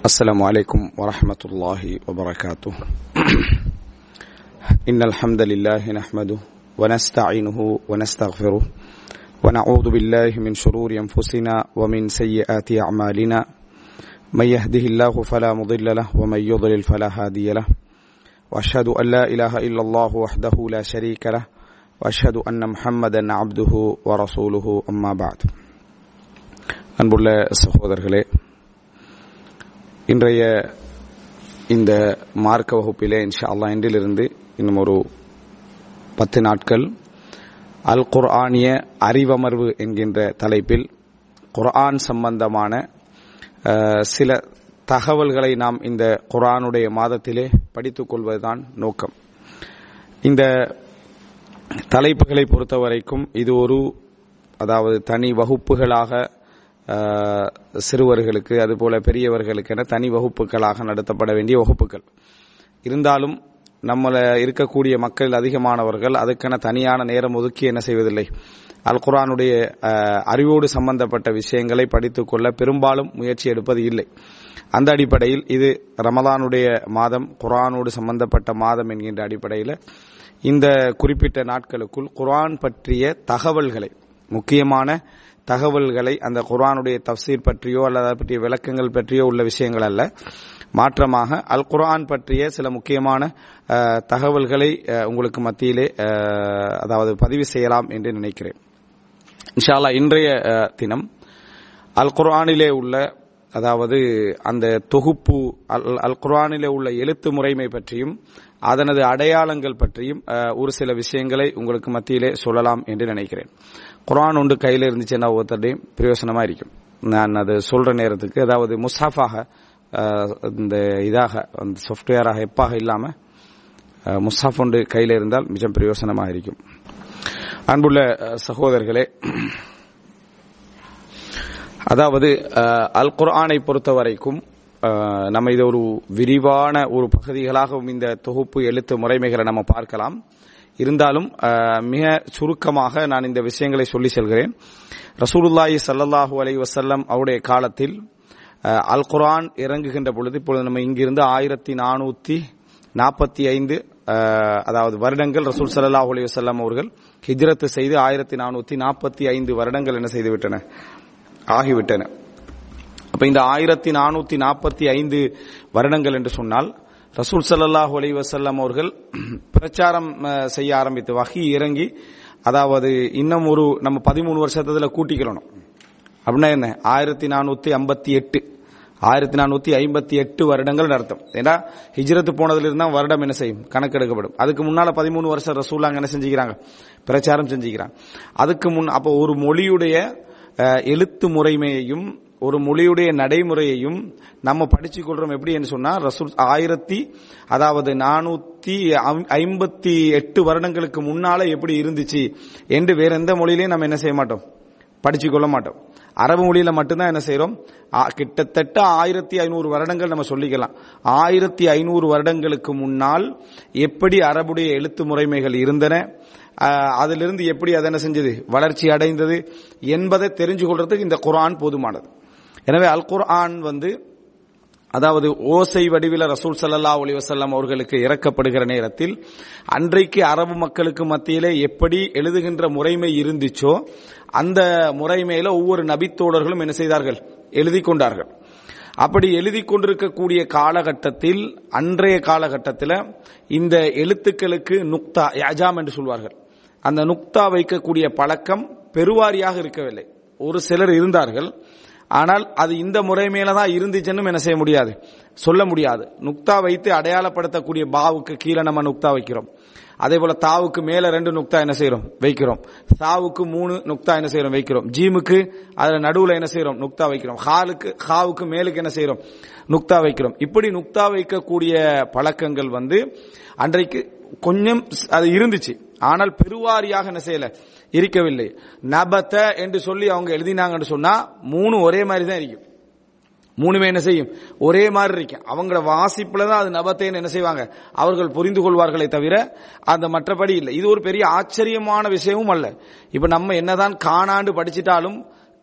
السلام عليكم ورحمة الله وبركاته إن الحمد لله نحمده ونستعينه ونستغفره ونعوذ بالله من شرور أنفسنا ومن سيئات أعمالنا من يهده الله فلا مضل له ومن يضلل فلا هادي له وأشهد أن لا إله إلا الله وحده لا شريك له وأشهد أن محمدا عبده ورسوله أما بعد அன்புள்ள சகோதரர்களே இன்றைய இந்த மார்க்க வகுப்பிலே இன்ஷா அல்லா இன்றிலிருந்து இன்னும் ஒரு பத்து நாட்கள் அல் குர்ஆனிய அறிவமர்வு என்கின்ற தலைப்பில் குர்ஆன் சம்பந்தமான அஹ், சில தகவல்களை நாம் இந்த குர்ஆனுடைய மாதத்திலே படித்துக் கொள்வதுதான் நோக்கம் இந்த தலைப்புகளை பொறுத்தவரைக்கும் இது ஒரு அதாவது தனி வகுப்புகளாக அஹ், சிறுவர்களுக்கு அதுபோல பெரியவர்களுக்கு என தனி வகுப்புகளாக நடத்தப்பட வேண்டிய வகுப்புகள் இருந்தாலும் நம்மள இருக்கக்கூடிய மக்கள் அதிகமானவர்கள் அதுக்கென தனியான நேரம் ஒதுக்கி என்ன செய்வதில்லை அல் குர்ஆனுடைய அஹ், அறிவோடு சம்பந்தப்பட்ட விஷயங்களை படித்துக் கொள்ள பெரும்பாலும் முயற்சி எடுப்பது இல்லை அந்த அடிப்படையில் இது ரமலானுடைய மாதம் குர்ஆனோடு சம்பந்தப்பட்ட மாதம் என்கின்ற அடிப்படையில் இந்த குறிப்பிட்ட நாட்களுக்குள் குர்ஆன் பற்றிய தகவல்களை முக்கியமான தகவல்களை அந்த குர்ஆனுடைய தஃசீர் பற்றியோ அல்லது அதை பற்றிய விளக்கங்கள் பற்றியோ உள்ள விஷயங்கள் அல்ல மாற்றமாக அல் குர்ஆன் பற்றிய சில முக்கியமான அஹ், தகவல்களை அஹ், உங்களுக்கு மத்தியிலே அஹ், அதாவது பதிவு செய்யலாம் என்று நினைக்கிறேன் இன்ஷா அல்லாஹ் இன்றைய அஹ், தினம் அல் குர்ஆனிலே உள்ள அதாவது அந்த தொகுப்பு அல் அல் குர்ஆனிலே உள்ள எழுத்து முறைமை பற்றியும் அதனது அடையாளங்கள் பற்றியும் அஹ், ஒரு சில விஷயங்களை உங்களுக்கு மத்தியிலே சொல்லலாம் என்று நினைக்கிறேன் குர்ஆன் ஒன்று கையில் இருந்துச்சுன்னா ஒவ்வொருத்தருடையும் பிரயோசனமா இருக்கும் நான் அது சொல்ற நேரத்துக்கு அதாவது முஸ்ஹாஃபாக அஹ், இந்த இதாக அந்த சாஃப்ட்வேராக எப்பாக இல்லாம அஹ், முஸ்ஹாஃப் ஒன்று கையில் இருந்தால் மிச்சம் பிரயோசனமாக இருக்கும் அன்புள்ள அஹ், சகோதரர்களே அதாவது அஹ், அல் குர்ஆனை பொறுத்த வரைக்கும் அஹ், நம்ம இது ஒரு விரிவான ஒரு பகுதிகளாகவும் இந்த தொகுப்பு எழுத்து முறைமைகளை நம்ம பார்க்கலாம் இருந்தாலும் அஹ், மிக சுருக்கமாக நான் இந்த விஷயங்களை சொல்லி செல்கிறேன் ரசூலுல்லாஹி ஸல்லல்லாஹு அலைஹி வஸல்லம் அவருடைய காலத்தில் அஹ், அல் குர்ஆன் இறங்குகின்ற பொழுது இப்பொழுது நம்ம இங்கிருந்து ஆயிரத்தி நானூத்தி நாற்பத்தி ஐந்து அதாவது வருடங்கள் ரசூல் ஸல்லல்லாஹு அலைஹி வஸல்லம் அவர்கள் ஹிஜ்ரத் செய்து ஆயிரத்தி நானூத்தி நாற்பத்தி ஐந்து வருடங்கள் என்ன செய்துவிட்டன ஆகிவிட்டன அப்ப இந்த ஆயிரத்தி நானூத்தி நாற்பத்தி ஐந்து வருடங்கள் என்று சொன்னால் ரசூல் ஸல்லல்லாஹு அலைஹி வஸல்லம் அவர்கள் பிரச்சாரம் அஹ், செய்ய ஆரம்பித்து வகி இறங்கி அதாவது இன்னும் ஒரு நம்ம பதிமூணு வருஷத்துல கூட்டிக்கிறணும் அப்படின்னா என்ன ஆயிரத்தி நானூத்தி ஐம்பத்தி எட்டு ஆயிரத்தி நானூத்தி ஐம்பத்தி எட்டு வருடங்கள் அர்த்தம் ஏன்னா ஹிஜ்ரத் போனதுல இருந்தா வருடம் என்ன செய்யும் கணக்கெடுக்கப்படும் அதுக்கு முன்னால பதிமூணு வருஷம் ரசூலாங்க என்ன செஞ்சுக்கிறாங்க பிரச்சாரம் செஞ்சுக்கிறாங்க அதுக்கு முன் அப்போ ஒரு மொழியுடைய அஹ், எழுத்து முறைமையையும் ஒரு மொழியுடைய நடைமுறையையும் நம்ம படிச்சு கொள்றோம் எப்படி என்று சொன்னா ரசூல் ஆயிரத்தி அதாவது நானூத்தி ஐம்- ஐம்பத்தி எட்டு வருடங்களுக்கு முன்னால எப்படி இருந்துச்சு என்று வேற எந்த மொழியிலையும் நம்ம என்ன செய்ய மாட்டோம் படிச்சு கொள்ள மாட்டோம் அரபு மொழியில மட்டும்தான் என்ன செய்யறோம் ஆ, கிட்டத்தட்ட ஆயிரத்தி ஐநூறு வருடங்கள் நம்ம சொல்லிக்கலாம் ஆயிரத்தி ஐநூறு வருடங்களுக்கு முன்னால் எப்படி அரபுடைய எழுத்து முறைமைகள் இருந்தன ஆ, அதிலிருந்து எப்படி அது என்ன செஞ்சது வளர்ச்சி அடைந்தது என்பதை தெரிஞ்சு கொள்றதுக்கு இந்த குர்ஆன் போதுமானது எனவே அல் குர்ஆன் வந்து அதாவது ஓசை வடிவில ரசூல் ஸல்லல்லாஹு அலைஹி வஸல்லம் அவர்களுக்கு இறக்கப்படுகிற நேரத்தில் அன்றைக்கு அரபு மக்களுக்கு மத்தியிலே எப்படி எழுதுகின்ற முறைமை இருந்துச்சோ அந்த முறைமையில ஒவ்வொரு நபித்தோழர்களும் என்ன செய்தார்கள் எழுதி கொண்டார்கள் அப்படி எழுதி கொண்டிருக்கக்கூடிய காலகட்டத்தில் அன்றைய காலகட்டத்தில் இந்த எழுத்துக்களுக்கு நுக்தா யாஜாம் என்று சொல்வார்கள் அந்த நுக்தா வைக்கக்கூடிய பழக்கம் பெருவாரியாக இருக்கவில்லை ஒரு சிலர் இருந்தார்கள் ஆனால் அது இந்த முறைமையில தான் இருந்துச்சுன்னு என்ன செய்ய முடியாது சொல்ல முடியாது நுக்தா வைத்து அடையாளப்படுத்தக்கூடிய பாவுக்கு கீழே நம்ம நுக்தா வைக்கிறோம் அதே போல தாவுக்கு மேல ரெண்டு நுக்தா என்ன செய்யறோம் வைக்கிறோம் சாவுக்கு மூணு நுக்தா என்ன செய்யறோம் வைக்கிறோம் ஜீமுக்கு அதுல நடுவுல என்ன செய்யறோம் நுக்தா வைக்கிறோம் ஹாலுக்கு ஹாவுக்கு மேலுக்கு என்ன செய்யறோம் நுக்தா வைக்கிறோம் இப்படி நுக்தா வைக்கக்கூடிய பழக்கங்கள் வந்து அன்றைக்கு கொஞ்சம் அது இருந்துச்சு ஆனால் பெருவாரியாக என்ன செய்யல இருக்கவில்லை நபத்த என்று சொல்லி அவங்க எழுதினாங்கன்னு சொன்னா மூணு ஒரே மாதிரி தான் இருக்கும் மூணுமே என்ன செய்யும் ஒரே மாதிரி இருக்கும் அவங்கள வாசிப்புல தான் அது நபத்தைன்னு என்ன செய்வாங்க அவர்கள் புரிந்து கொள்வார்களே தவிர அந்த மற்றபடி இல்லை இது ஒரு பெரிய ஆச்சரியமான விஷயமும் அல்ல இப்ப நம்ம என்னதான் காணாண்டு படிச்சிட்டாலும்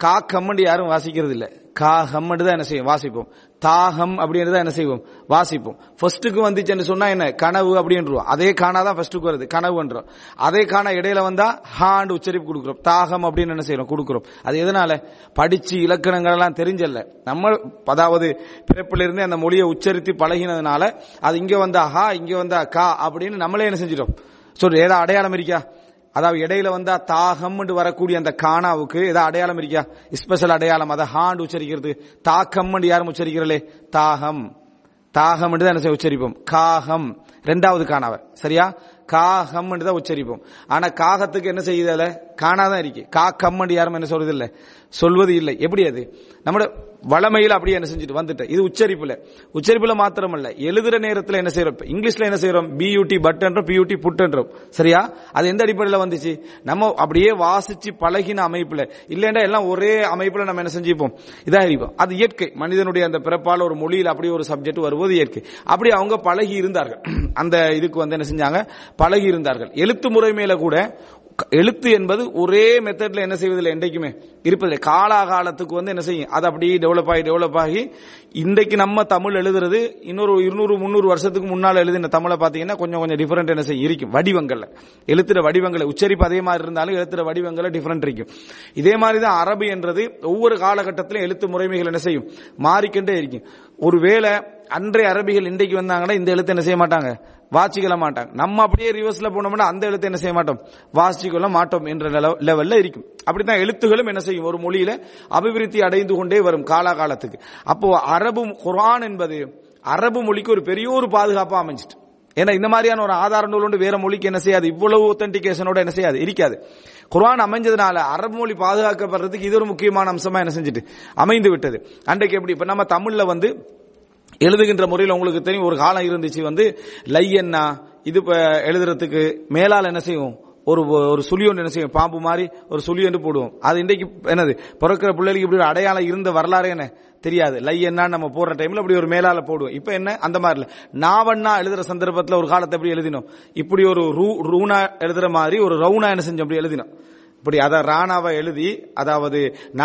கா கம்மண்டு யாரும் வாசிக்கிறது இல்ல கா ஹம்மண்டு தான் என்ன செய்யும் வாசிப்போம் தாகம் அப்படின்றத என்ன செய்வோம் வாசிப்போம் ஃபர்ஸ்ட்டுக்கு வந்துச்சுன்னு சொன்னா என்ன கனவு அப்படின்றோம் அதே காணா தான் ஃபர்ஸ்ட்டுக்கு வருது கனவுன்றோம் அதே காணா இடையில வந்தா ஹாண்டு உச்சரிப்பு கொடுக்குறோம் தாகம் அப்படின்னு என்ன செய்யறோம் கொடுக்குறோம் அது எதனால படிச்சு இலக்கணங்கள் எல்லாம் தெரிஞ்சல்ல நம்ம அதாவது பிறப்பில இருந்து அந்த மொழியை உச்சரித்து பழகினதுனால அது இங்க வந்தா ஹா இங்க வந்தா கா அப்படின்னு நம்மளே என்ன செஞ்சிட்டோம் சொல்லு ஏதா அடையாளம் இருக்கா அதாவது இடையில வந்தா தாகம்னு வரக்கூடிய அந்த காணாவுக்கு ஏதாவது அடையாளம் இருக்கா ஸ்பெஷல் அடையாளம் அதை ஹாண்டு உச்சரிக்கிறது தாக்கம்னு யாரும் உச்சரிக்கிறலே தாகம் தாகம் தான் என்ன செய்ய உச்சரிப்போம் காகம் ரெண்டாவது காணாவ சரியா காகம் தான் உச்சரிப்போம் ஆனா காகத்துக்கு என்ன செய்யுது காணாதான் இருக்கு காக்கம் யாரும் என்ன சொல்றது இல்ல சொல்வது இல்லை எப்படி அது நம்மட வளமையில் அப்படியே என்ன செஞ்சுட்டு வந்துட்டு இது உச்சரிப்புல உச்சரிப்புல மாத்திரம் இல்ல எழுதுற நேரத்துல என்ன செய்யறோம் இங்கிலீஷ்ல என்ன செய்யறோம் பியூடி பட் என்றோம் பியூடி புட் என்றோம் சரியா அது எந்த அடிப்படையில் வந்துச்சு நம்ம அப்படியே வாசிச்சு பழகின அமைப்புல இல்லைன்னா எல்லாம் ஒரே அமைப்புல நம்ம என்ன செஞ்சுப்போம் இதா இருப்போம் அது இயற்கை மனிதனுடைய அந்த பிறப்பால ஒரு மொழியில் அப்படியே ஒரு சப்ஜெக்ட் வருவது இயற்கை அப்படி அவங்க பழகி இருந்தார்கள் அந்த இதுக்கு வந்து என்ன செஞ்சாங்க பழகி இருந்தார்கள் எழுத்து முறை மேல கூட எழுத்து என்பது ஒரே மெத்தட்ல என்ன செய்வதில்லை என்றைக்குமே இருப்பதில்லை காலாகாலத்துக்கு வந்து என்ன செய்யும் அது அப்படியே டெவலப் ஆகி டெவலப் ஆகி இன்றைக்கு நம்ம தமிழ் எழுதுறது இன்னொரு இருநூறு முந்நூறு வருஷத்துக்கு முன்னால் எழுதின தமிழை பார்த்தீங்கன்னா கொஞ்சம் கொஞ்சம் டிஃபரெண்ட் என்ன செய்யும் இருக்கும் வடிவங்கள்ல எழுத்துற வடிவங்களை உச்சரிப்பு அதே மாதிரி இருந்தாலும் எழுத்துற வடிவங்கள்ல டிஃபரெண்ட் இருக்கும் இதே மாதிரி தான் அரபு என்றது ஒவ்வொரு காலகட்டத்திலும் எழுத்து முறைமைகள் என்ன செய்யும் மாறிக்கொண்டே இருக்கும் ஒருவேளை அன்றைய அரபிகள் இன்றைக்கு வந்தாங்கன்னா இந்த எழுத்து என்ன செய்ய மாட்டாங்க வாசிக்கொள்ள மாட்டாங்க நம்ம அப்படியே ரிவர்ஸ்ல போனோம்னா அந்த எழுத்தை என்ன செய்ய மாட்டோம் வாசிக்கொள்ள மாட்டோம் என்ற லெவல்ல இருக்கும் அப்படித்தான் எழுத்துகளும் என்ன செய்யும் ஒரு மொழியில அபிவிருத்தி அடைந்து கொண்டே வரும் காலாகாலத்துக்கு அப்போ அரபு குரான் என்பது அரபு மொழிக்கு ஒரு பெரிய ஒரு பாதுகாப்பா அமைஞ்சிட்டு ஏன்னா இந்த மாதிரியான ஒரு ஆதார நூல் ஒன்று வேற மொழிக்கு என்ன செய்யாது இவ்வளவு ஒத்தன்டிகேஷனோட என்ன செய்யாது இருக்காது குரான் அமைஞ்சதுனால அரபு மொழி பாதுகாக்கப்படுறதுக்கு இது ஒரு முக்கியமான அம்சமா என்ன செஞ்சுட்டு அமைந்து விட்டது அன்றைக்கு எப்படி இப்ப நம்ம தமிழ்ல வந்து எழுதுகின்ற முறையில் உங்களுக்கு தெரியும் ஒரு காலம் இருந்துச்சு வந்து லையன்னா இது எழுதுறதுக்கு மேலால் என்ன செய்வோம் ஒரு ஒரு சுழி ஒன்று என்ன செய்யும் பாம்பு மாதிரி ஒரு சுழி ஒன்று போடுவோம் அது இன்றைக்கு என்னது பிறக்கிற பிள்ளைகளுக்கு இப்படி ஒரு அடையாளம் இருந்த வரலாறு என்ன தெரியாது லை என்ன நம்ம போடுற டைம்ல அப்படி ஒரு மேலால போடுவோம் இப்ப என்ன அந்த மாதிரி இல்ல நாவண்ணா எழுதுற சந்தர்ப்பத்தில் ஒரு காலத்தை எப்படி எழுதினோம் இப்படி ஒரு ரூனா எழுதுற மாதிரி ஒரு ரவுனா என்ன செஞ்சோம் அப்படி எழுதினோம் இப்படி அத ராணாவை எழுதி அதாவது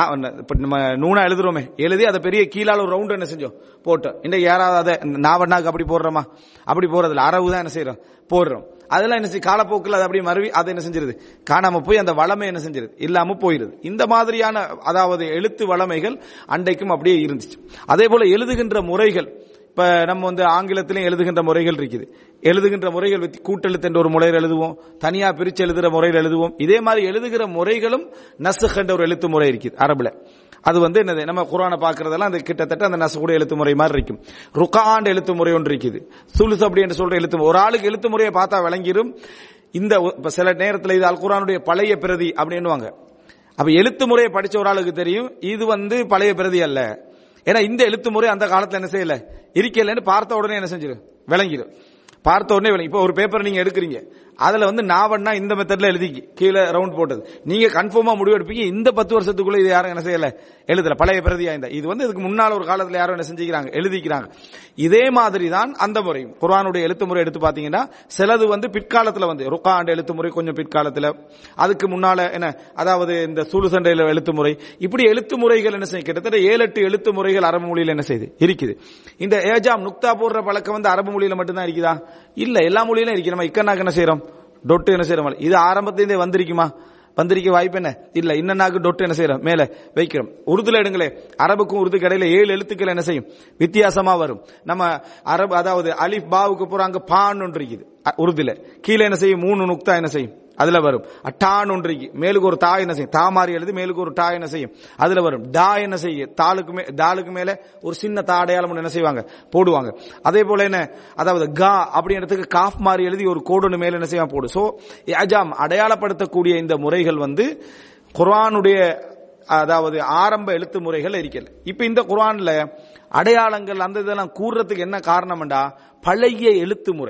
நம்ம நூனா எழுதுறோமே எழுதி அதை பெரிய கீழால ஒரு ரவுண்ட் என்ன செஞ்சோம் போட்டோம் இன்னைக்கு யாராவது அதை நாவண்ணாக்கு அப்படி போடுறோமா அப்படி போறதில்ல அரவு தான் என்ன செய்யறோம் போடுறோம் அதெல்லாம் என்ன செய்யும் காலப்போக்கில் அது அப்படி மறுவி அதை என்ன செஞ்சிருது காணாம போய் அந்த வளமை என்ன செஞ்சிருது இல்லாம போயிருது இந்த மாதிரியான அதாவது எழுத்து வளமைகள் அன்றைக்கும் அப்படியே இருந்துச்சு அதே போல எழுதுகின்ற முறைகள் இப்ப நம்ம வந்து ஆங்கிலத்திலும் எழுதுகின்ற முறைகள் இருக்குது எழுதுகின்ற முறைகள் கூட்டெழுத்து என்ற ஒரு முறையில் எழுதுவோம் தனியா பிரிச்சு எழுதுகிற முறையில் எழுதுவோம் இதே மாதிரி எழுதுகிற முறைகளும் நசுக் என்ற ஒரு எழுத்து முறை இருக்குது அரபுல அது வந்து என்னது நம்ம குரானை பாக்குறதெல்லாம் அது கிட்டத்தட்ட அந்த நசுடைய எழுத்து முறை மாதிரி இருக்கும் ருக்காண்ட் எழுத்து முறை ஒன்று இருக்குது சுலுஸ் அப்படி என்று சொல்ற எழுத்து ஒரு ஆளுக்கு எழுத்து முறையை பார்த்தா விளங்கிரும் இந்த சில நேரத்தில் இது அல் குரானுடைய பழைய பிரதி அப்படின்னுவாங்க அப்ப எழுத்து முறையை படிச்ச ஒரு ஆளுக்கு தெரியும் இது வந்து பழைய பிரதி அல்ல ஏன்னா இந்த எழுத்து முறை அந்த காலத்துல என்ன செய்யல இருக்கலன்னு பார்த்த உடனே என்ன செஞ்சிடும் விளங்கிடும் பார்த்த உடனே விளங்கி இப்போ ஒரு பேப்பர் நீங்க எடுக்கிறீங்க அதுல வந்து நாவன்னா இந்த மெத்தட்ல எழுதி கீழே ரவுண்ட் போட்டது நீங்க கன்ஃபார்மா முடிவு எடுப்பீங்க இந்த பத்து வருஷத்துக்குள்ள இது யாரும் என்ன செய்யல எழுதல பழைய பிரதியா இந்த இது வந்து இதுக்கு முன்னால ஒரு காலத்துல யாரும் என்ன செஞ்சுக்கிறாங்க எழுதிக்கிறாங்க இதே மாதிரி தான் அந்த முறை குர்ஆனுடைய எழுத்து முறை எடுத்து பாத்தீங்கன்னா சிலது வந்து பிற்காலத்துல வந்து ருக்காண்ட எழுத்து முறை கொஞ்சம் பிற்காலத்துல அதுக்கு முன்னால என்ன அதாவது இந்த சுழுசண்டையில எழுத்து முறை இப்படி எழுத்து முறைகள் என்ன செய்யும் கிட்டத்தட்ட ஏழு எட்டு எழுத்து முறைகள் அரபு மொழியில என்ன செய்யுது இருக்குது இந்த ஏஜாம் நுக்தா போடுற பழக்கம் வந்து அரபு மொழியில மட்டும்தான் இருக்குதா இல்ல எல்லா மொழியிலும் இருக்கு நம்ம இக்கனாக்கு என்ன செய்யறோம் டொட்டு என்ன செய்யறோம் இது ஆரம்பத்திலேருந்தே வந்திருக்குமா வந்திருக்க வாய்ப்பு என்ன இல்ல இன்னனாக்கு டொட்டு என்ன செய்யறோம் மேல வைக்கிறோம் உருதுல எடுங்களே அரபுக்கும் உருதுக்கு இடையில ஏழு எழுத்துக்கள் என்ன செய்யும் வித்தியாசமா வரும் நம்ம அரபு அதாவது அலிஃப் பாவுக்கு போறாங்க பான் ஒன்று இருக்குது உருதுல கீழே என்ன செய்யும் மூணு நுக்தா என்ன செய்யும் அதுல வரும் அட்டான் ஒன்று மேலுக்கு ஒரு தா என்ன செய்யும் தா மாறி எழுதி மேலுக்கு ஒரு டா என்ன செய்யும் அதுல வரும் டா என்ன செய்யும் தாளுக்கு மே தாளுக்கு மேல ஒரு சின்ன தா அடையாளம் என்ன செய்வாங்க போடுவாங்க அதே போல என்ன அதாவது கா அப்படின்றதுக்கு காஃப் மாறி எழுதி ஒரு கோடு மேல என்ன செய்வாங்க போடு சோ அஜாம் அடையாளப்படுத்தக்கூடிய இந்த முறைகள் வந்து குர்ஆனுடைய அதாவது ஆரம்ப எழுத்து முறைகள் இருக்கல இப்ப இந்த குர்ஆன்ல அடையாளங்கள் அந்த இதெல்லாம் கூறுறதுக்கு என்ன காரணம்டா பழைய எழுத்து முறை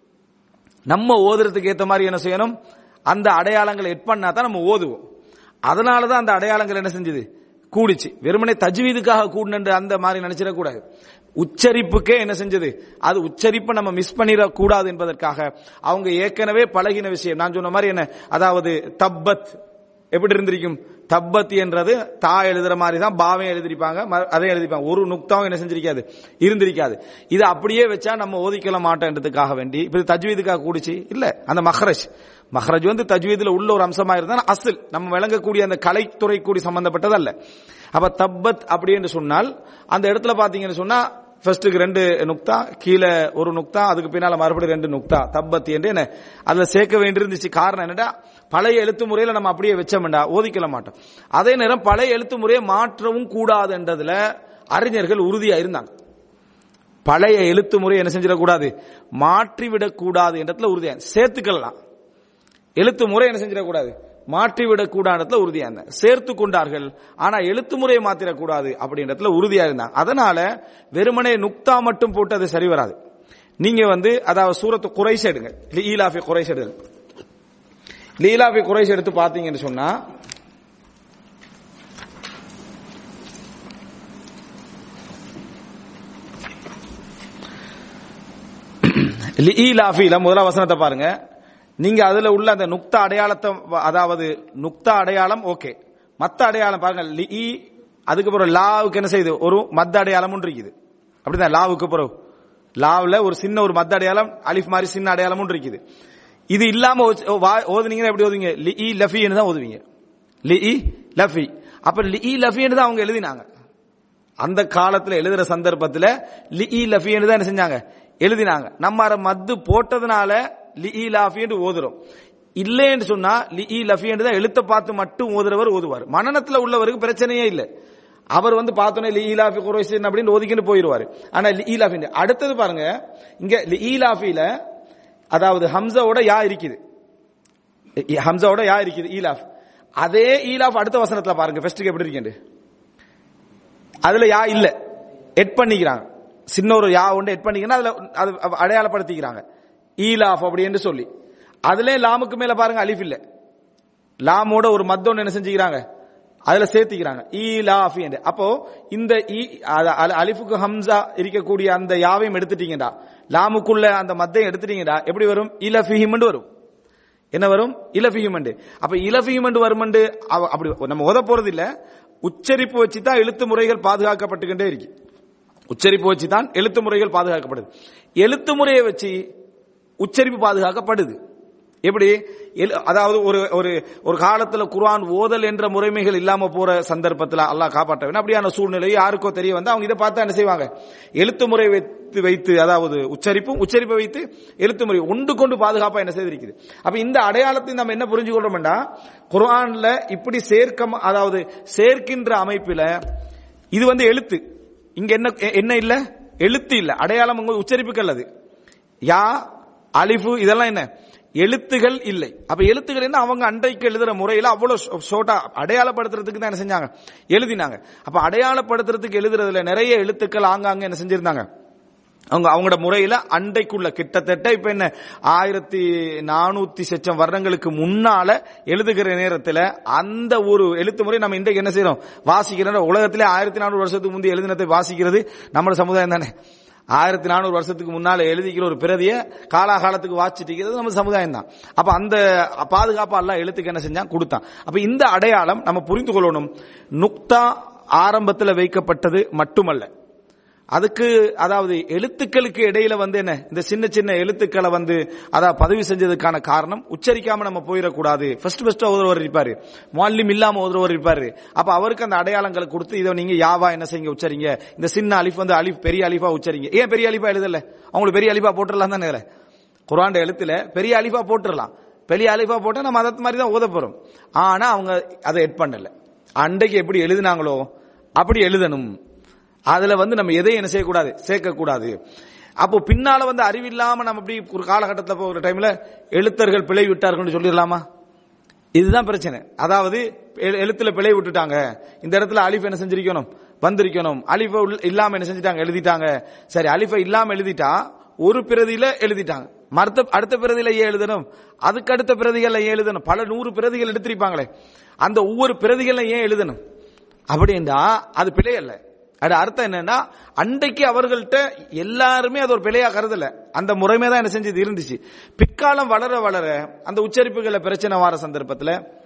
நம்ம ஓதுறதுக்கு ஏத்த மாதிரி என்ன செய்யணும் அந்த அடையாளங்களை எட் பண்ணா தான் நம்ம ஓதுவோம் அதனாலதான் அந்த அடையாளங்கள் என்ன செஞ்சது கூடிச்சு வெறுமனே தஜ்வீதுக்காக கூடுனு அந்த மாதிரி நினைச்சிடக்கூடாது உச்சரிப்புக்கே என்ன செஞ்சது அது உச்சரிப்பை நம்ம மிஸ் பண்ணிட கூடாது என்பதற்காக அவங்க ஏற்கனவே பழகின விஷயம் நான் சொன்ன மாதிரி என்ன அதாவது தப்பத் எப்படி இருந்திருக்கும் தப்பத் என்றது தா எழுதுற மாதிரி தான் பாவம் எழுதிருப்பாங்க ம- அதை எழுதிப்பாங்க ஒரு நுக்தாவும் என்ன செஞ்சிருக்காது இருந்திருக்காது இது அப்படியே வச்சா நம்ம ஓதிக்கல மாட்டேன்றதுக்காக வேண்டி இப்ப இது தஜ்வீதுக்காக கூடிச்சு இல்ல அந்த மஹ்ரஜ் மஹ்ரஜ் வந்து தஜ்வீதுல உள்ள ஒரு அம்சமா இருந்தா அசில் நம்ம விளங்கக்கூடிய அந்த கலைத்துறை கூடி சம்பந்தப்பட்டது அல்ல அப்ப தப்பத் அப்படி என்று சொன்னால் அந்த இடத்துல பாத்தீங்கன்னு சொன்னா ஃபர்ஸ்ட்டுக்கு ரெண்டு நுக்தா கீழே ஒரு நுக்தா அதுக்கு பின்னால மறுபடியும் ரெண்டு நுக்தா தப்பத் என்று என்ன அதுல சேர்க்க வேண்டியிருந்துச்சு காரணம் என்னடா பழைய எழுத்து முறையில நம்ம அப்படியே வச்சோம்டா ஓதிக்கல மாட்டோம் அதே நேரம் பழைய எழுத்து முறையை மாற்றவும் கூடாதுன்றதுல அறிஞர்கள் உறுதியா இருந்தாங்க பழைய எழுத்து முறை என்ன செஞ்சிடக்கூடாது மாற்றிவிடக் கூடாது என்றதுல உறுதியா சேர்த்துக்கலாம் எழுத்து முறை என்ன செஞ்சிடக்கூடாது மாற்றிவிடக் கூடாதுல உறுதியா இருந்தாங்க சேர்த்து கொண்டார்கள் ஆனா எழுத்து முறையை மாத்திரக்கூடாது அப்படின்றதுல உறுதியா இருந்தாங்க அதனால வெறுமனே நுக்தா மட்டும் போட்டு அது சரி வராது நீங்க வந்து அதாவது சூரத்து குறைஸ் எடுங்க ஈலாஃபி குறைஸ் எடுங்க லீலாபி குறைஸ் எடுத்து பாத்தீங்கன்னு சொன்னா லீலாஃபில முதல வசனத்தை பாருங்க நீங்க அதுல உள்ள அந்த நுக்தா அடையாளத்தை அதாவது நுக்தா அடையாளம் ஓகே மத்த அடையாளம் பாருங்க லி அதுக்கு பிறகு லாவுக்கு என்ன செய்யுது ஒரு மத்த அடையாளம் ஒன்று இருக்குது அப்படிதான் லாவுக்கு பிறகு லாவுல ஒரு சின்ன ஒரு மத்த அடையாளம் அலிஃப் மாதிரி சின்ன அடையாளம் ஒன்று இருக்குது இது இல்லாம ஓ- ஓ- வா- ஓதுனீங்கன்னா எப்படி ஓதுவீங்க லி இ லஃபின்னு தான் ஓதுவீங்க லி இ லஃபி அப்ப லி இ லஃபின்னு தான் அவங்க எழுதினாங்க அந்த காலத்துல எழுதுற சந்தர்ப்பத்துல லி இ லஃபின்னு தான் என்ன செஞ்சாங்க எழுதினாங்க நம்ம அத மத்து போட்டதுனால லி இ லாஃபின்னு ஓதுறோம் இல்லைன்னு சொன்னா லி இ லஃபின்னு தான் எழுத்த பார்த்து மட்டும் ஓதுறவர் ஓதுவார் மனநத்துல உள்ளவருக்கு பிரச்சனையே இல்லை அவர் வந்து பார்த்தோன்னே லி ஈலாஃபி குரோசின் அப்படின்னு ஒதுக்கிட்டு போயிருவாரு ஆனா லி ஈலாஃபி அடுத்தது பாருங்க இங்க லி ஈலாஃபில அதாவது ஹம்சாவோட யா இருக்குது இ- ஹம்சாவோட யா இருக்குது ஈலாஃப் அதே ஈலாஃப் அடுத்த வசனத்துல பாருங்க ஃபர்ஸ்ட்டுக்கு எப்படி இருக்கேன் அதுல யா இல்ல எட் பண்ணிக்கிறாங்க சின்ன ஒரு யா ஒன்று எட் பண்ணிக்கிறா அதுல அது அடையாளப்படுத்திக்கிறாங்க ஈலாஃப் அப்படி என்று சொல்லி அதுல லாமுக்கு மேல பாருங்க அலிஃப் இல்ல லாமோட ஒரு மத்தொன்னு என்ன செஞ்சுக்கிறாங்க அதுல சேர்த்துக்கிறாங்க ஈலாஃபி என்று அப்போ இந்த ஈ அத- அல- அலிஃபுக்கு ஹம்சா இருக்கக்கூடிய அந்த யாவையும் எடுத்துட்டீங்கடா லாமுக்குள்ள அந்த மத்தையும் எடுத்துட்டீங்கடா எப்படி வரும் இலஃபிஹிம் வரும் என்ன வரும் இலஃபிஹிமண்டு அப்ப இலஃபிஹிமண்டு வருமண்டு அவ- அப்படி நம்ம ஓத போறது இல்ல உச்சரிப்பு வச்சு தான் எழுத்து முறைகள் பாதுகாக்கப்பட்டுக்கிட்டே இருக்கு உச்சரிப்பு வச்சு தான் எழுத்து முறைகள் பாதுகாக்கப்படுது எழுத்து முறையை வச்சு உச்சரிப்பு பாதுகாக்கப்படுது எப்படி எழு- அதாவது ஒரு ஒரு ஒரு காலத்துல குர்ஆன் ஓதல் என்ற முறைமைகள் இல்லாம போற சந்தர்ப்பத்துல அல்லாஹ் காப்பாற்ற வேண்டும் அப்படியான சூழ்நிலை யாருக்கோ தெரிய வந்து அவங்க இதை பார்த்தா என்ன செய்வாங்க எழுத்து முறை வைத்து வைத்து அதாவது உச்சரிப்பும் உச்சரிப்பை வைத்து எழுத்து முறை ஒன்று கொண்டு பாதுகாப்பா என்ன செய்திருக்குது அப்ப இந்த அடையாளத்தை நம்ம என்ன புரிஞ்சு கொள்றோம்னா குர்ஆன்ல இப்படி சேர்க்க அதாவது சேர்க்கின்ற அமைப்பில இது வந்து எழுத்து இங்க என்ன என்ன இல்ல எழுத்து இல்ல அடையாளம் உங்க உச்சரிப்புகள் அது யா அலிஃபு இதெல்லாம் என்ன எழுத்துகள் இல்லை அப்ப எழுத்துகள் என்ன அவங்க அன்றைக்கு எழுதுற முறையில அவ்வளவு ஷோட்டா அடையாளப்படுத்துறதுக்கு தான் என்ன செஞ்சாங்க எழுதினாங்க அப்ப அடையாளப்படுத்துறதுக்கு எழுதுறதுல நிறைய எழுத்துக்கள் ஆங்காங்க என்ன செஞ்சிருந்தாங்க அவங்க அவங்களோட முறையில அண்டைக்குள்ள கிட்டத்தட்ட இப்ப என்ன ஆயிரத்தி நானூத்தி செச்சம் வருடங்களுக்கு முன்னால எழுதுகிற நேரத்துல அந்த ஒரு எழுத்து முறை நம்ம இன்றைக்கு என்ன செய்யறோம் வாசிக்கிறோம் உலகத்திலே ஆயிரத்தி நானூறு வருஷத்துக்கு முந்தைய எழுதினத்தை வாசிக்கிறது நம்ம சமுதாயம் தானே ஆயிரத்தி நானூறு வருஷத்துக்கு முன்னால எழுதிக்கிற ஒரு பிரதிய காலாகாலத்துக்கு வாசிச்சிட்டு நம்ம சமுதாயம் தான் அப்ப அந்த பாதுகாப்பு எல்லாம் எழுத்துக்கு என்ன செஞ்சான் கொடுத்தான் அப்ப இந்த அடையாளம் நம்ம புரிந்து கொள்ளணும் நுக்தா ஆரம்பத்தில் வைக்கப்பட்டது மட்டுமல்ல அதுக்கு அதாவது எழுத்துக்களுக்கு இடையில வந்து என்ன இந்த சின்ன சின்ன எழுத்துக்களை வந்து அதாவது பதிவு செஞ்சதுக்கான காரணம் உச்சரிக்காம நம்ம போயிடக்கூடாது ஃபர்ஸ்ட் ஃபர்ஸ்ட் ஒருவர் இருப்பாரு மாலிம் இல்லாம ஒருவர் இருப்பாரு அப்ப அவருக்கு அந்த அடையாளங்களை கொடுத்து இதை நீங்க யாவா என்ன செய்யுங்க உச்சரிங்க இந்த சின்ன அலிஃப் வந்து அலிஃப் பெரிய அலிஃபா உச்சரிங்க ஏன் பெரிய அலிஃபா எழுதல அவங்களுக்கு பெரிய அலிஃபா போட்டுடலாம் தானே குரான் எழுத்துல பெரிய அலிஃபா போட்டுடலாம் பெரிய அலிஃபா போட்டா நம்ம அதை மாதிரி தான் ஓத போறோம் ஆனா அவங்க அதை எட் பண்ணல அன்றைக்கு எப்படி எழுதினாங்களோ அப்படி எழுதணும் அதுல வந்து நம்ம எதையும் என்ன செய்யக்கூடாது சேர்க்கக்கூடாது அப்போ பின்னால வந்து அறிவில்லாம நம்ம இப்படி ஒரு காலகட்டத்தில் போகிற டைம்ல எழுத்தர்கள் பிழை விட்டார்கள்னு சொல்லிடலாமா இதுதான் பிரச்சனை அதாவது எழு- எழுத்துல பிழை விட்டுட்டாங்க இந்த இடத்துல அலிஃப் என்ன செஞ்சிருக்கணும் வந்திருக்கணும் அலிஃப உள்ள- இல்லாம என்ன செஞ்சிட்டாங்க எழுதிட்டாங்க சரி அலிஃப இல்லாம எழுதிட்டா ஒரு பிரதியில எழுதிட்டாங்க மறுத்த அடுத்த பிரதியில ஏன் எழுதணும் அதுக்கு அடுத்த பிரதிகள்ல ஏன் எழுதணும் பல நூறு பிரதிகள் எடுத்திருப்பாங்களே அந்த ஒவ்வொரு பிரதிகள்ல ஏன் எழுதணும் அப்படின்னா அது பிழை அல்ல அது அர்த்தம் என்னன்னா அன்றைக்கு அவர்கள்ட்ட எல்லாருமே அது ஒரு பிழையா கருதல அந்த முறைமை தான் என்ன செஞ்சது இருந்துச்சு பிற்காலம் வளர வளர அந்த உச்சரிப்புகள பிரச்சனை வர சந்தர்ப்பத்துல